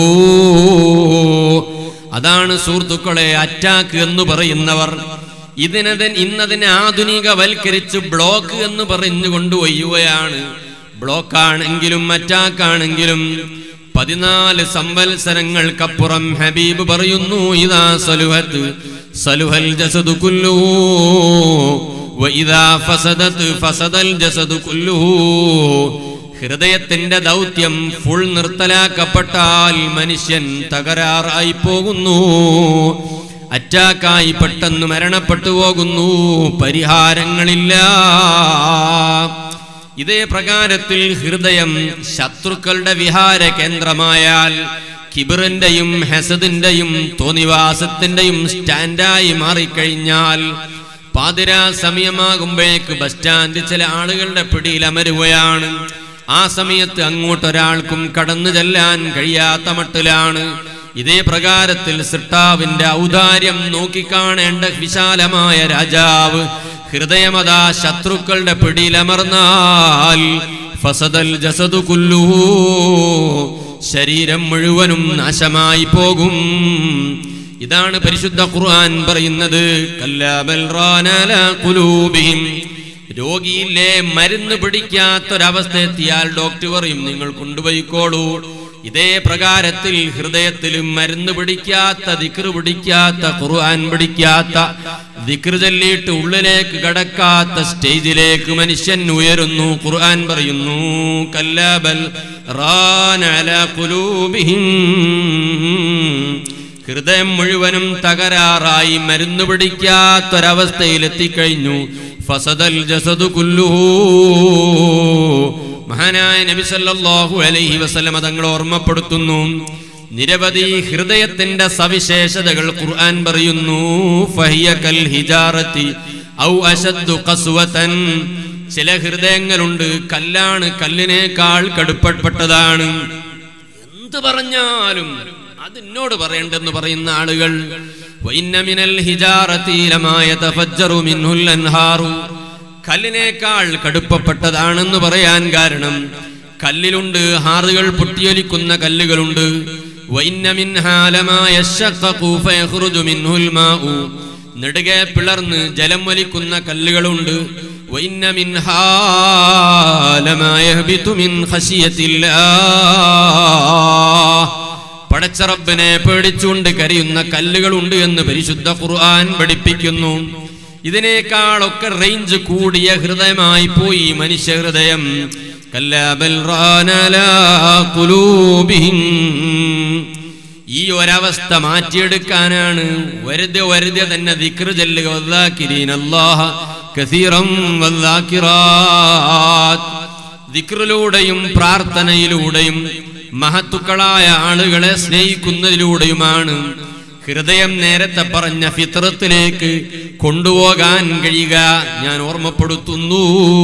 അതാണ് സുഹൃത്തുക്കളെ അറ്റാക്ക് എന്ന് പറയുന്നവർ ഇതിനതിൻ ഇന്നതിനെ ആധുനികവൽക്കരിച്ച് ബ്ലോക്ക് എന്ന് പറഞ്ഞു കൊണ്ടുവയ്യുകയാണ് ബ്ലോക്ക് ആണെങ്കിലും അറ്റാക്കാണെങ്കിലും പതിനാല് സംവത്സരങ്ങൾക്കപ്പുറം ഹബീബ് പറയുന്നു ഇതാ സലുഹത്ത് സലുഹൽ ജസദു കുല്ലു വഇദാ ഫസദത്ത് ഫസദൽ ജസദു കുല്ലു ഹൃദയത്തിന്റെ ദൗത്യം ഫുൾ നിർത്തലാക്കപ്പെട്ടാൽ മനുഷ്യൻ തകരാറായി പോകുന്നു അറ്റാക്കായി പെട്ടെന്ന് മരണപ്പെട്ടു പോകുന്നു പരിഹാരങ്ങളില്ല ഇതേ പ്രകാരത്തിൽ ഹൃദയം ശത്രുക്കളുടെ വിഹാര കേന്ദ്രമായാൽ കിബിറിന്റെയും ഹെസദിന്റെയും തോന്നിവാസത്തിന്റെയും സ്റ്റാൻഡായി മാറിക്കഴിഞ്ഞാൽ പാതിരാ സമയമാകുമ്പോഴേക്ക് ബസ് സ്റ്റാൻഡ് ചില ആളുകളുടെ പിടിയിൽ അമരുകയാണ് ആ സമയത്ത് അങ്ങോട്ടൊരാൾക്കും കടന്നു ചെല്ലാൻ കഴിയാത്ത മട്ടിലാണ് ഇതേ പ്രകാരത്തിൽ സിട്ടാവിന്റെ ഔദാര്യം നോക്കിക്കാണേണ്ട വിശാലമായ രാജാവ് ഹൃദയമതാ ശത്രുക്കളുടെ പിടിയിലമർന്നാൽ ഫസദൽ ജസദു കുല്ലുഹു ശരീരം മുഴുവനും നാശമായി പോകും ഇതാണ് പരിശുദ്ധ ഖുർആൻ പറയുന്നത് കല്ലാബൽ റാനല ഖുലൂബിഹിം രോഗിയില്ലേ മരുന്ന് പിടിക്കാത്തൊരവസ്ഥ എത്തിയാൽ ഡോക്ടർ പറയും നിങ്ങൾ കൊണ്ടുപോയിക്കോളൂ ഇതേ പ്രകാരത്തിൽ ഹൃദയത്തിലും മരുന്ന് പിടിക്കാത്ത ദിക്റ് പിടിക്കാത്ത ഖുർആൻ പിടിക്കാത്ത ദിക്റ് ചൊല്ലിയിട്ട് ഉള്ളിലേക്ക് കടക്കാത്ത സ്റ്റേജിലേക്ക് മനുഷ്യൻ ഉയരുന്നു ഖുർആൻ പറയുന്നു കല്ലാബൽ റാനല ഖുലൂബിഹിം ഹൃദയം മുഴുവനും തകരാറായി മരുന്ന് പിടിക്കാത്തൊരവസ്ഥയിൽ എത്തിക്കഴിഞ്ഞു ഫസദൽ ജസദു കുല്ലുഹൂ മഹാനായ നബി സല്ലല്ലാഹു അലൈഹി വസല്ലമ തങ്ങൾ ഓർമ്മപ്പെടുത്തുന്നു നിരവധി ഹൃദയത്തിന്റെ സവിശേഷതകൾ ഖുർആൻ പറയുന്നു ഫഹിയ കൽ ഹിജാറത്തി ഔ അശദ്ദു ഖസ്വതൻ ചില ഹൃദയങ്ങളുണ്ട് കല്ലാണ് കല്ലിനേക്കാൾ കടുപ്പപ്പെട്ടതാണ് എന്ത് പറഞ്ഞാലും അതിനോട് പറയണ്ടെന്ന് പറയുന്ന ആളുകൾ വൈന്ന മിനൽ ഹിജാറത്തി ലമാ യതഫജ്ജറു മിൻഹുൽ അൻഹാറു കല്ലിനേക്കാൾ കടുപ്പപ്പെട്ടതാണെന്ന് പറയാൻ കാരണം കല്ലിലുണ്ട് ഹാറുകൾ പൊട്ടിയൊലിക്കുന്ന കല്ലുകളുണ്ട് വൈന്ന മിൻഹാ ലമാ യശഖഖു ഫയഖ്റുജു മിൻഹുൽ മാഉ നെടുകെ പിളർന്ന് ജലം വലിക്കുന്ന കല്ലുകളുണ്ട് വൈന്ന മിൻഹാ ലമാ യഹ്ബിതു മിൻ ഖശിയത്തില്ലാ പടച്ചറബിനെ പേടിച്ചുകൊണ്ട് കരയുന്ന കല്ലുകളുണ്ട് എന്ന് പരിശുദ്ധ ഖുർആൻ പഠിപ്പിക്കുന്നു ഇതിനേക്കാളൊക്കെ റേഞ്ച് കൂടിയ ഹൃദയമായി പോയി മനുഷ്യ ഹൃദയം കല്ലാബൽ റാനലാ ഖുലൂബിഹിം. ഈ ഒരവസ്ഥ മാറ്റിയെടുക്കാനാണ് വരുതെ വരുതെ തന്നെ ദിക്റ് ചെല്ലുക വദ്ദാക്കിരീന അല്ലാഹ കസീറം വദ്ദാക്കിറാത്ത് ദിക്റിലൂടെയും പ്രാർത്ഥനയിലൂടെയും മഹത്തുക്കളായ ആളുകളെ സ്നേഹിക്കുന്നതിലൂടെയുമാണ് ഹൃദയം നേരത്തെ പറഞ്ഞ ഫിത്രത്തിലേക്ക് കൊണ്ടുപോകാൻ കഴിയുക ഞാൻ ഓർമ്മപ്പെടുത്തുന്നു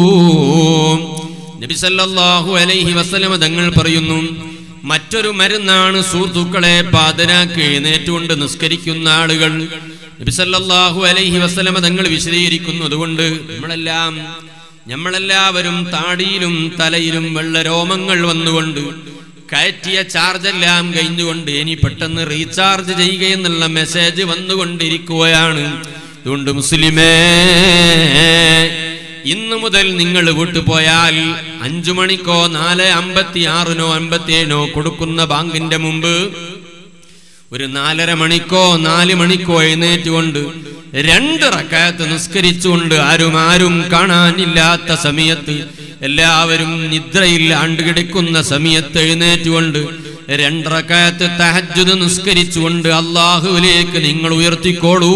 നബിസല്ലാഹു അലൈഹി വസല്ലമ തങ്ങൾ പറയുന്നു മറ്റൊരു മരുന്നാണ് സുഹൃത്തുക്കളെ പാതരാക്ക് എഴുന്നേറ്റുകൊണ്ട് നിസ്കരിക്കുന്ന ആളുകൾ നബിസല്ലാഹു അലൈഹി വസല്ലമ തങ്ങൾ വിശദീകരിക്കുന്നു അതുകൊണ്ട് നമ്മളെല്ലാം നമ്മളെല്ലാവരും താടിയിലും തലയിലും വെള്ള രോമങ്ങൾ വന്നുകൊണ്ട് കയറ്റിയ ചാർജ് എല്ലാം കഴിഞ്ഞുകൊണ്ട് ഇനി പെട്ടെന്ന് റീചാർജ് ചെയ്യുക എന്നുള്ള മെസ്സേജ് വന്നുകൊണ്ടിരിക്കുകയാണ് അതുകൊണ്ട് മുസ്ലിമേ ഇന്നു മുതൽ നിങ്ങൾ വീട്ടു പോയാൽ അഞ്ചു മണിക്കോ നാല് അമ്പത്തി ആറിനോ അമ്പത്തിയേഴിനോ കൊടുക്കുന്ന ബാങ്കിന്റെ മുമ്പ് ഒരു നാലര മണിക്കോ നാല് മണിക്കോ എഴുന്നേറ്റുകൊണ്ട് രണ്ട് റക്കാത്ത് നിസ്കരിച്ചുകൊണ്ട് ആരും ആരും കാണാനില്ലാത്ത സമയത്ത് എല്ലാവരും നിദ്രയിൽ ആണ്ടുകിടക്കുന്ന സമയത്ത് എഴുന്നേറ്റുകൊണ്ട് രണ്ടറക്കാലത്ത് തഹജ്ജുദ് നിസ്കരിച്ചുകൊണ്ട് അള്ളാഹുവിലേക്ക് നിങ്ങൾ ഉയർത്തിക്കോളൂ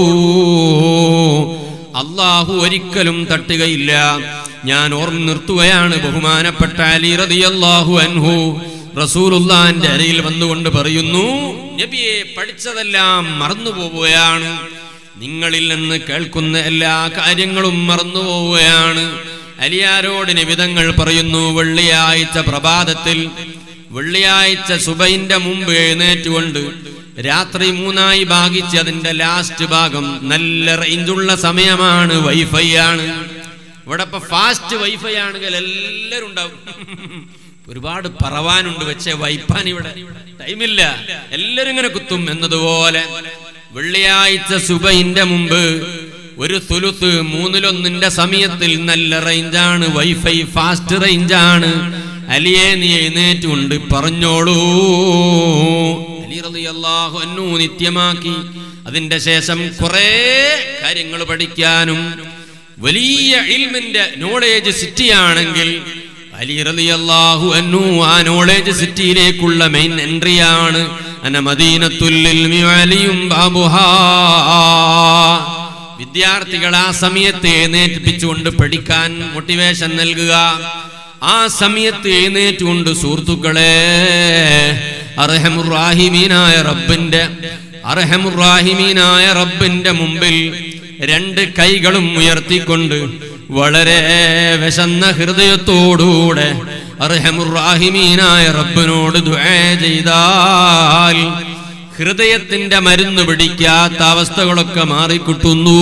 അള്ളാഹു ഒരിക്കലും തട്ടുകയില്ല ഞാൻ ഓർമ്മ നിർത്തുകയാണ് ബഹുമാനപ്പെട്ട അലി റളിയല്ലാഹു അൻഹു റസൂലുള്ളാന്റെ അരയിൽ വന്നുകൊണ്ട് പറയുന്നു നബിയെ പഠിച്ചതെല്ലാം മറന്നു പോവുകയാണ് നിങ്ങളിൽ നിന്ന് കേൾക്കുന്ന എല്ലാ കാര്യങ്ങളും മറന്നു പോവുകയാണ് അലിയാരോട് നിബിതങ്ങൾ പറയുന്നു വെള്ളിയാഴ്ച പ്രഭാതത്തിൽ വെള്ളിയാഴ്ച സുബൈന്റെ മുമ്പ് എഴുന്നേറ്റുകൊണ്ട് രാത്രി മൂന്നായി ഭാഗിച്ച് അതിന്റെ ലാസ്റ്റ് ഭാഗം നല്ല റേഞ്ചുള്ള സമയമാണ് വൈഫൈ ആണ് ഇവിടെ ഇപ്പൊ ഫാസ്റ്റ് വൈഫൈ ആണെങ്കിൽ എല്ലാവരും ഉണ്ടാവും ഒരുപാട് പറവാനുണ്ട് വെച്ച വൈപ്പാൻ ഇവിടെ ടൈമില്ല എല്ലാരും ഇങ്ങനെ കുത്തും എന്നതുപോലെ വെള്ളിയാഴ്ച സുബൈന്റെ മുമ്പ് ഒരു തുലുത്ത് മൂന്നിലൊന്നിന്റെ സമയത്തിൽ നല്ല റേഞ്ചാണ് വൈഫൈ ഫാസ്റ്റ് റേഞ്ചാണ് അലിയെ നീ എഴുന്നേറ്റുകൊണ്ട് പറഞ്ഞോളൂ അലി റളിയല്ലാഹു അൻഹു നിത്യമാക്കി അതിന്റെ ശേഷം കുറെ കാര്യങ്ങൾ പഠിക്കാനും വലിയ ഇൽമിന്റെ നോളേജ് സിറ്റിയാണെങ്കിൽ അലി റളിയല്ലാഹു അൻഹു ആ നോളേജ് സിറ്റിയിലേക്കുള്ള മെയിൻ എൻട്രിയാണ് അന മദീനത്തുൽ ഇൽമി വലിയും ബാബുഹാ വിദ്യാർത്ഥികൾ ആ സമയത്ത് എഴുന്നേൽപ്പിച്ചുകൊണ്ട് പഠിക്കാൻ മോട്ടിവേഷൻ നൽകുക ആ സമയത്ത് എഴുന്നേറ്റുകൊണ്ട് സുഹൃത്തുക്കളെ അർഹമുറാഹിമീനായ റബ്ബിന്റെ അർഹമുറാഹിമീനായ റബ്ബിന്റെ മുമ്പിൽ രണ്ട് കൈകളും ഉയർത്തിക്കൊണ്ട് വളരെ വിശന്ന ഹൃദയത്തോടുകൂടെ അർഹമുറാഹിമീനായ റബ്ബിനോട് ദുആ ചെയ്താൽ ഹൃദയത്തിന്റെ മരുന്ന് പിടിക്കാത്ത അവസ്ഥകളൊക്കെ മാറിക്കിട്ടുന്നു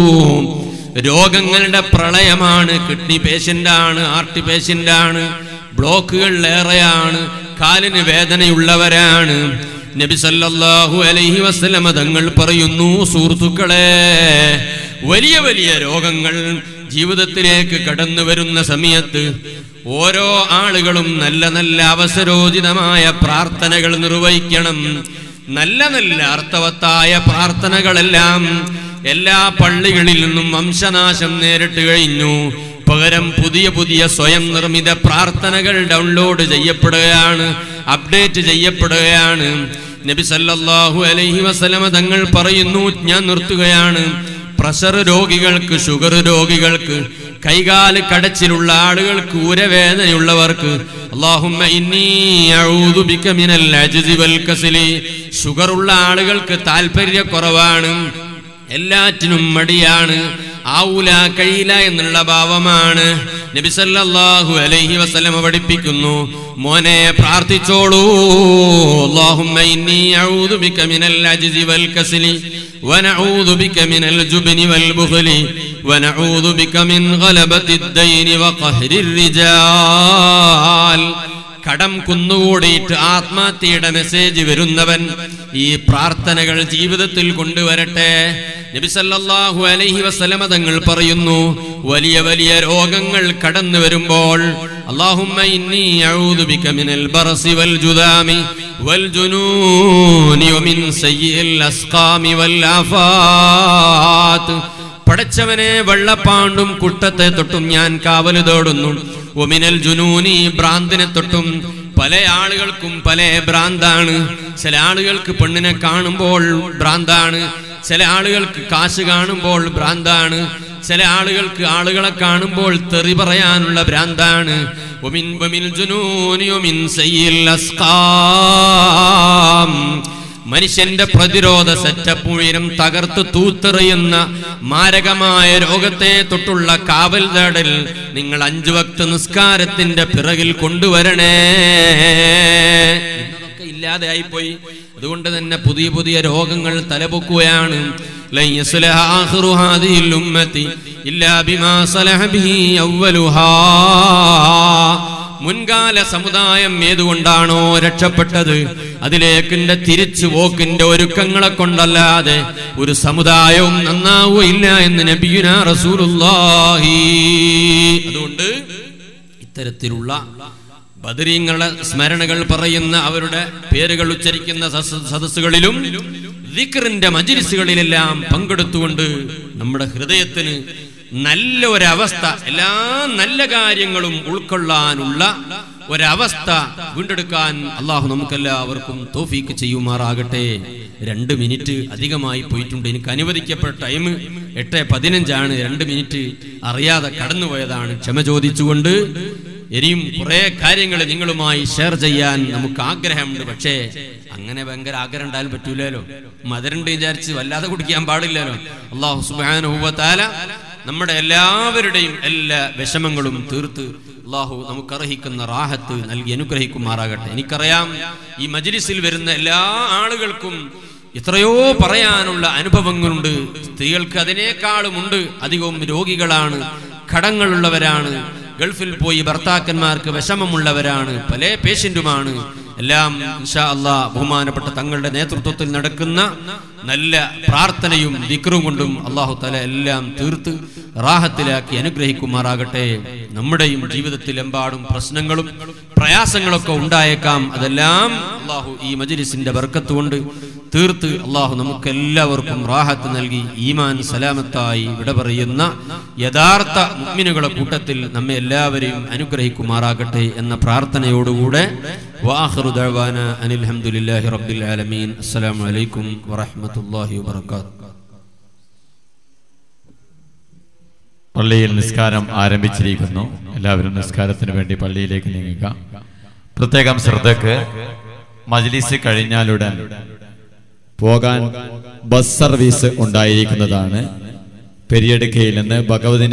രോഗങ്ങളുടെ പ്രളയമാണ് കിഡ്നി പേഷ്യന്റ് ആണ് ഹാർട്ട് പേഷ്യന്റ് ആണ് ബ്ലോക്കുകൾ ഏറെയാണ് കാലിന് വേദനയുള്ളവരാണ് നബി സല്ലല്ലാഹു അലൈഹി വസല്ലമ തങ്ങൾ പറയുന്നു സുഹൃത്തുക്കളെ വലിയ വലിയ രോഗങ്ങൾ ജീവിതത്തിലേക്ക് കടന്നു വരുന്ന സമയത്ത് ഓരോ ആളുകളും നല്ല നല്ല അവസരോചിതമായ പ്രാർത്ഥനകൾ നിർവഹിക്കണം നല്ല നല്ല അർത്ഥവത്തായ പ്രാർത്ഥനകളെല്ലാം എല്ലാ പള്ളികളിൽ നിന്നും വംശനാശം നേരിട്ട് കഴിഞ്ഞു പകരം പുതിയ പുതിയ സ്വയം നിർമ്മിത പ്രാർത്ഥനകൾ ഡൗൺലോഡ് ചെയ്യപ്പെടുകയാണ് അപ്ഡേറ്റ് ചെയ്യപ്പെടുകയാണ് നബി സല്ലല്ലാഹു അലൈഹി വസല്ലമ തങ്ങൾ പറയുന്നു ഞാൻ നിർത്തുകയാണ് പ്രഷർ രോഗികൾക്ക് ഷുഗർ രോഗികൾക്ക് കൈകാല് കടച്ചിലുള്ള ആളുകൾക്ക് ഊരവേദനയുള്ളവർക്ക് അല്ലാഹുമ്മ ഇന്നി അഊദു ബിക മിനൽ അജ്സി വൽ കസലി ഷുഗർ ഉള്ള ആളുകൾക്ക് താല്പര്യക്കുറവാണ് എല്ലാറ്റിനും മടിയാണ് ആവൂല കഴിയില്ല എന്നുള്ള ഭാവമാണ് നബി സല്ലല്ലാഹു അലൈഹി വസല്ലമ പഠിപ്പിക്കുന്നു മോനെ പ്രാർത്ഥിച്ചോളൂ اللهم إني أعوذ بك من العجز والكسل ونعوذ بك من الجبن والبخل ونعوذ بك من غلبة الدين وقهر الرجال കടം കുന്നുകൂടിയിട്ട് ആത്മഹത്യയുടെ മെസ്സേജ് വരുന്നവൻ ഈ പ്രാർത്ഥനകൾ ജീവിതത്തിൽ കൊണ്ടുവരട്ടെ നബിസല്ലാഹു അലൈഹി വസല്ലമ തങ്ങൾ പറയുന്നു വലിയ വലിയ രോഗങ്ങൾ കടന്നു വരുമ്പോൾ اللهم إني أعوذ بك من البرص والجذام والجنون ومن سيء الأسقام والآفات പടച്ചവനെ വെള്ളപ്പാണ്ടും കുട്ടത്തെ തൊട്ടും ഞാൻ കാവല് തേടുന്നു ഒമിനൽ ജുനൂനി ഭ്രാന്തിനെ തൊട്ടും പല ആളുകൾക്കും പല ഭ്രാന്താണ് ചില ആളുകൾക്ക് പെണ്ണിനെ കാണുമ്പോൾ ഭ്രാന്താണ് ചില ആളുകൾക്ക് കാശ് കാണുമ്പോൾ ഭ്രാന്താണ് ചില ആളുകൾക്ക് ആളുകളെ കാണുമ്പോൾ തെറി പറയാനുള്ള ഭ്രാന്താണ് ഒമിൻ ഒമിൻ ജുനൂനി ഒമിൻ സയ്യിൽ അസ്കാം മനുഷ്യന്റെ പ്രതിരോധ സെറ്റപ്പ് ഉയരം തകർത്ത് തൂത്തെറിയുന്ന മാരകമായ രോഗത്തെ തൊട്ടുള്ള കാവൽ തേടൽ നിങ്ങൾ അഞ്ചു വക്ത നിസ്കാരത്തിന്റെ പിറകിൽ കൊണ്ടുവരണേ ഇന്നതൊക്കെ ഇല്ലാതെ ആയിപ്പോയി അതുകൊണ്ട് തന്നെ പുതിയ പുതിയ രോഗങ്ങൾ തലപൊക്കുകയാണ് ലൻ യസ്ലഹ ആഖിറു ഹാദിഹിൽ ഉമ്മത്തി ഇല്ലാ ബിമാ സലഹ ബിഹി അവ്വലുഹാ മുൻകാല സമുദായം ഏതുകൊണ്ടാണോ രക്ഷപ്പെട്ടത് അതിലേക്കിന്റെ തിരിച്ചു പോക്കിന്റെ ഒരുക്കങ്ങളെ കൊണ്ടല്ലാതെ ഒരു സമുദായവും നന്നാവുകയില്ല എന്ന് നബിയുന റസൂലുള്ളാഹി അതുകൊണ്ട് ഇത്തരത്തിലുള്ള ബദരീങ്ങളുടെ സ്മരണകൾ പറയുന്ന അവരുടെ പേരുകൾ ഉച്ചരിക്കുന്ന സദസ്- സദസ്സുകളിലും ദിക്റിന്റെ മജിലിസുകളിലെല്ലാം പങ്കെടുത്തുകൊണ്ട് നമ്മുടെ ഹൃദയത്തിന് നല്ല ഒരവസ്ഥ എല്ലാ നല്ല കാര്യങ്ങളും ഉൾക്കൊള്ളാനുള്ള ഒരവസ്ഥ വീണ്ടെടുക്കാൻ അള്ളാഹു നമുക്കെല്ലാവർക്കും തോഫീക്ക് ചെയ്യുമാറാകട്ടെ രണ്ട് മിനിറ്റ് അധികമായി പോയിട്ടുണ്ട് എനിക്ക് അനുവദിക്കപ്പെട്ട ടൈം എട്ട് പതിനഞ്ചാണ് രണ്ട് മിനിറ്റ് അറിയാതെ കടന്നുപോയതാണ് ക്ഷമ ചോദിച്ചുകൊണ്ട് ഇനിയും കുറെ കാര്യങ്ങൾ നിങ്ങളുമായി ഷെയർ ചെയ്യാൻ നമുക്ക് ആഗ്രഹമുണ്ട് പക്ഷേ അങ്ങനെ ഭയങ്കര ആഗ്രഹം ഉണ്ടായാലും പറ്റൂലല്ലോ മധുരണ്ട് വിചാരിച്ച് വല്ലാതെ കുടിക്കാൻ പാടില്ലല്ലോ അള്ളാഹു സുബാനുഭവത്താല നമ്മുടെ എല്ലാവരുടെയും എല്ലാ വിഷമങ്ങളും തീർത്ത് അള്ളാഹു നമുക്കർഹിക്കുന്ന റാഹത്ത് നൽകി അനുഗ്രഹിക്കുമാറാകട്ടെ എനിക്കറിയാം ഈ മജ്ലിസിൽ വരുന്ന എല്ലാ ആളുകൾക്കും എത്രയോ പറയാനുള്ള അനുഭവങ്ങളുണ്ട് സ്ത്രീകൾക്ക് അതിനേക്കാളുമുണ്ട് അധികവും രോഗികളാണ് കടങ്ങളുള്ളവരാണ് ഗൾഫിൽ പോയി ഭർത്താക്കന്മാർക്ക് വിഷമമുള്ളവരാണ് പല പേഷ്യന്റുമാണ് എല്ലാം ഇൻഷാ അള്ളാ ബഹുമാനപ്പെട്ട തങ്ങളുടെ നേതൃത്വത്തിൽ നടക്കുന്ന നല്ല പ്രാർത്ഥനയും ദിക്റും കൊണ്ടും അള്ളാഹു തല എല്ലാം തീർത്ത് റാഹത്തിലാക്കി അനുഗ്രഹിക്കുമാറാകട്ടെ നമ്മുടെയും ജീവിതത്തിൽ എമ്പാടും പ്രശ്നങ്ങളും പ്രയാസങ്ങളൊക്കെ ഉണ്ടായേക്കാം അതെല്ലാം അള്ളാഹു ഈ മജ്ലിസിന്റെ ബർക്കത്ത് കൊണ്ട് തീർത്ത് അള്ളാഹു നമുക്ക് എല്ലാവർക്കും റാഹത്ത് നൽകി ഈമാൻ സലാമത്തായി വിട പറയുന്ന യഥാർത്ഥ മുഗ്മിനുകളെ കൂട്ടത്തിൽ നമ്മെ എല്ലാവരെയും അനുഗ്രഹിക്കുമാറാകട്ടെ എന്ന പ്രാർത്ഥനയോടുകൂടെ വാഹറു ദഅവാന അനിൽ ഹംദുലില്ലാഹി റബ്ബിൽ ആലമീൻ അസ്സലാമു അലൈക്കും വറഹ്മത്തുള്ളാഹി വബറകാതുഹു പള്ളിയിൽ നിസ്കാരം ആരംഭിച്ചിരിക്കുന്നു എല്ലാവരും നിസ്കാരത്തിന് വേണ്ടി പള്ളിയിലേക്ക് നീങ്ങുക പ്രത്യേകം ശ്രദ്ധക്ക് മജ്ലിസ് കഴിഞ്ഞാലുടൻ പോകാൻ ബസ് സർവീസ് ഉണ്ടായിരിക്കുന്നതാണ് പെരിയടുക്കയിൽ നിന്ന് ഭഗവതിനെ